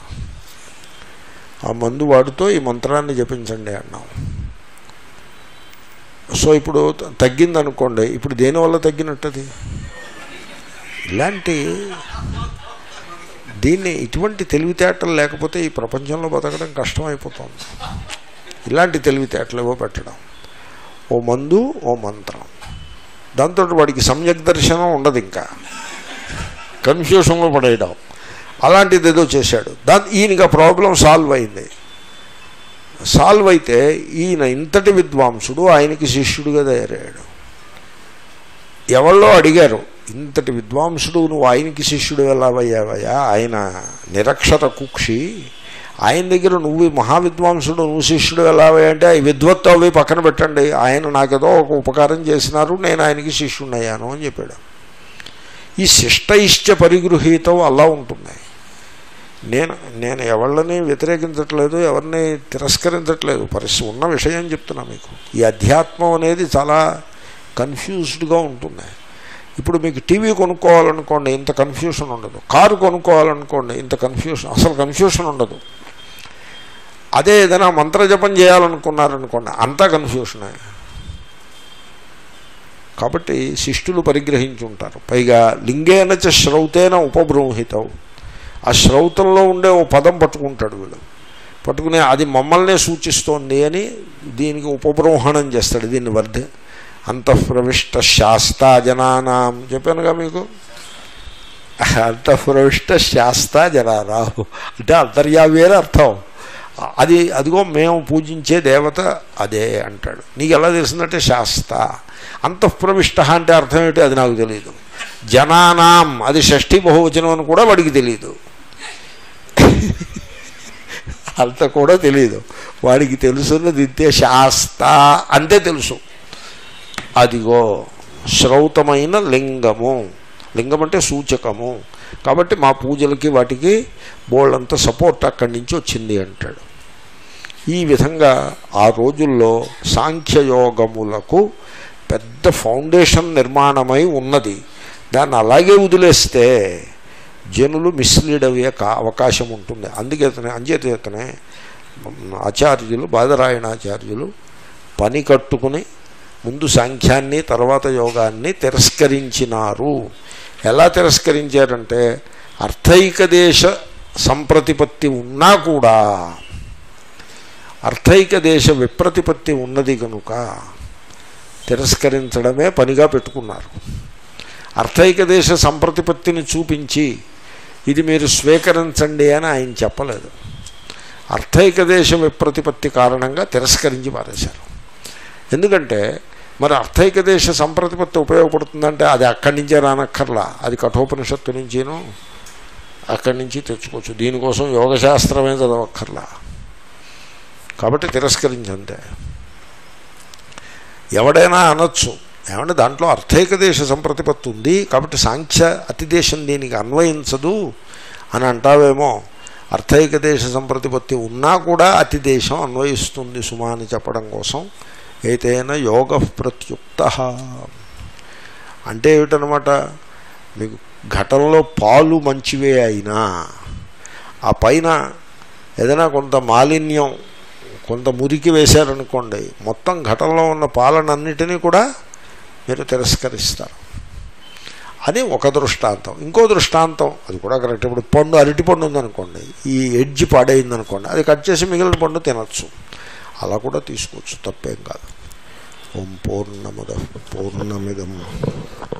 ఆ మందు వాడుతో ఈ మంత్రాన్ని జపించండి అన్నాం సో ఇప్పుడు త- తగ్గిందనుకోండి ఇప్పుడు దేనివల్ల తగ్గినట్టది ఇలాంటి దీన్ని ఇటువంటి తెలివితేటలు లేకపోతే ఈ ప్రపంచంలో బతకడం కష్టమైపోతుంది ఇలాంటి తెలివితేటలు ఏవో పెట్టడం ఓ మందు ఓ మంత్రం దాంతో వాడికి సమ్యక్ దర్శనం ఉండదు ఇంకా కన్ఫ్యూషన్లో పడేయడం అలాంటిది ఏదో చేశాడు దాని ఈయనకి ఆ ప్రాబ్లం సాల్వ్ అయింది సాల్వ్ అయితే ఈయన ఇంతటి విద్వాంసుడు ఆయనకి శిష్యుడిగా తయారయ్యాడు ఎవళ్ళో అడిగారు ఇంతటి విద్వాంసుడు నువ్వు ఆయనకి శిష్యుడు ఎలా అయ్యావయ్యా ఆయన నిరక్షర కుక్షి ఆయన దగ్గర నువ్వు ఈ మహావిద్వాంసుడు నువ్వు శిష్యుడు ఎలా అంటే ఈ విద్వత్తు అవి పక్కన పెట్టండి ఆయన నాకేదో ఒక ఉపకారం చేసినారు నేను ఆయనకి శిష్యుడిని అయ్యాను అని చెప్పాడు ఈ శిష్టయిష్ట పరిగృహీతం అలా ఉంటుంది నేను నేను ఎవళ్ళని వ్యతిరేకించట్లేదు ఎవరిని తిరస్కరించట్లేదు పరిస్థితి ఉన్న విషయం చెప్తున్నా మీకు ఈ అధ్యాత్మం అనేది చాలా కన్ఫ్యూజ్డ్గా ఉంటుంది ఇప్పుడు మీకు టీవీ కొనుక్కోవాలనుకోండి ఇంత కన్ఫ్యూషన్ ఉండదు కారు కొనుక్కోవాలనుకోండి ఇంత కన్ఫ్యూషన్ అసలు కన్ఫ్యూషన్ ఉండదు అదే ఏదైనా మంత్రజపం చేయాలనుకున్నారనుకోండి అంతా కన్ఫ్యూషనే కాబట్టి శిష్టులు పరిగ్రహించి ఉంటారు పైగా లింగేనచ శ్రౌతేన ఉపబృంహితం ఆ శ్రౌతంలో ఉండే ఓ పదం పట్టుకుంటాడు వీడు పట్టుకుని అది మమ్మల్నే సూచిస్తోంది అని దీనికి ఉపబ్రహ్మణం చేస్తాడు దీన్ని వర్ధ అంతఃప్రవిష్ట శాస్తా జనానాం చెప్పానుగా మీకు అంతఃప్రవిష్ట శాస్తా జనానాం అంటే అంతర్యామి అని అర్థం అది అదిగో మేము పూజించే దేవత అదే అంటాడు నీకు ఎలా తెలిసిందంటే శాస్త అంతఃప్రవిష్ట అంటే అర్థం ఏంటి అది నాకు తెలియదు జనానాం అది షష్ఠీ బహువచనం అని కూడా వాడికి తెలియదు అంత కూడా తెలియదు వాడికి తెలుసున్నది ఇంతే శాస్త అంతే తెలుసు అదిగో శ్రౌతమైన లింగము లింగం అంటే సూచకము కాబట్టి మా పూజలకి వాటికి బోళ్ళంత సపోర్ట్ అక్కడి నుంచి వచ్చింది అంటాడు ఈ విధంగా ఆ రోజుల్లో సాంఖ్యయోగములకు పెద్ద ఫౌండేషన్ నిర్మాణమై ఉన్నది దాన్ని అలాగే వదిలేస్తే జనులు మిస్లీడ్ అయ్యే కా అవకాశం ఉంటుంది అందుకేతనే అంచేతనే ఆచార్యులు బాదరాయణాచార్యులు పని కట్టుకుని ముందు సాంఖ్యాన్ని తర్వాత యోగాన్ని తిరస్కరించినారు ఎలా తిరస్కరించారంటే అర్థైక దేశ సంప్రతిపత్తి ఉన్నా కూడా అర్థైక దేశ విప్రతిపత్తి ఉన్నది కనుక తిరస్కరించడమే పనిగా పెట్టుకున్నారు అర్థైక దేశ సంప్రతిపత్తిని చూపించి ఇది మీరు స్వీకరించండి అని ఆయన చెప్పలేదు అర్థైక దేశ విప్రతిపత్తి కారణంగా తిరస్కరించి పారేశారు ఎందుకంటే మరి అర్థైక దేశ సంప్రతిపత్తి ఉపయోగపడుతుందంటే అది అక్కడి నుంచే రానక్కర్లా అది కఠోపనిషత్తు నుంచిను అక్కడి నుంచి తెచ్చుకోవచ్చు దీనికోసం యోగశాస్త్రమే చదవక్కర్లా కాబట్టి తిరస్కరించంతే ఎవడైనా అనొచ్చు ఏమంటే దాంట్లో అర్థైక దేశ సంప్రతిపత్తి ఉంది కాబట్టి సాంఖ్య అతిదేశం దీనికి అన్వయించదు అని అంటావేమో అర్థైక దేశ సంప్రతిపత్తి ఉన్నా కూడా అతిదేశం అన్వయిస్తుంది సుమా అని చెప్పడం కోసం ఏదైనా యోగ ప్రత్యుక్త అంటే ఏమిటనమాట మీకు ఘటంలో పాలు మంచివే అయినా ఆ పైన ఏదైనా కొంత మాలిన్యం కొంత మురికి వేశారనుకోండి మొత్తం ఘటంలో ఉన్న పాలనన్నిటినీ కూడా మీరు తిరస్కరిస్తారు అది ఒక దృష్టాంతం ఇంకో దృష్టాంతం అది కూడా కరెక్ట్ ఇప్పుడు పండు అరటి పండు ఉందనుకోండి ఈ ఎడ్జ్ పాడైందనుకోండి అది కట్ చేసి మిగిలిన పండు తినచ్చు అలా కూడా తీసుకోవచ్చు తప్పేం కాదు ఓం పూర్ణముద పూర్ణమిదం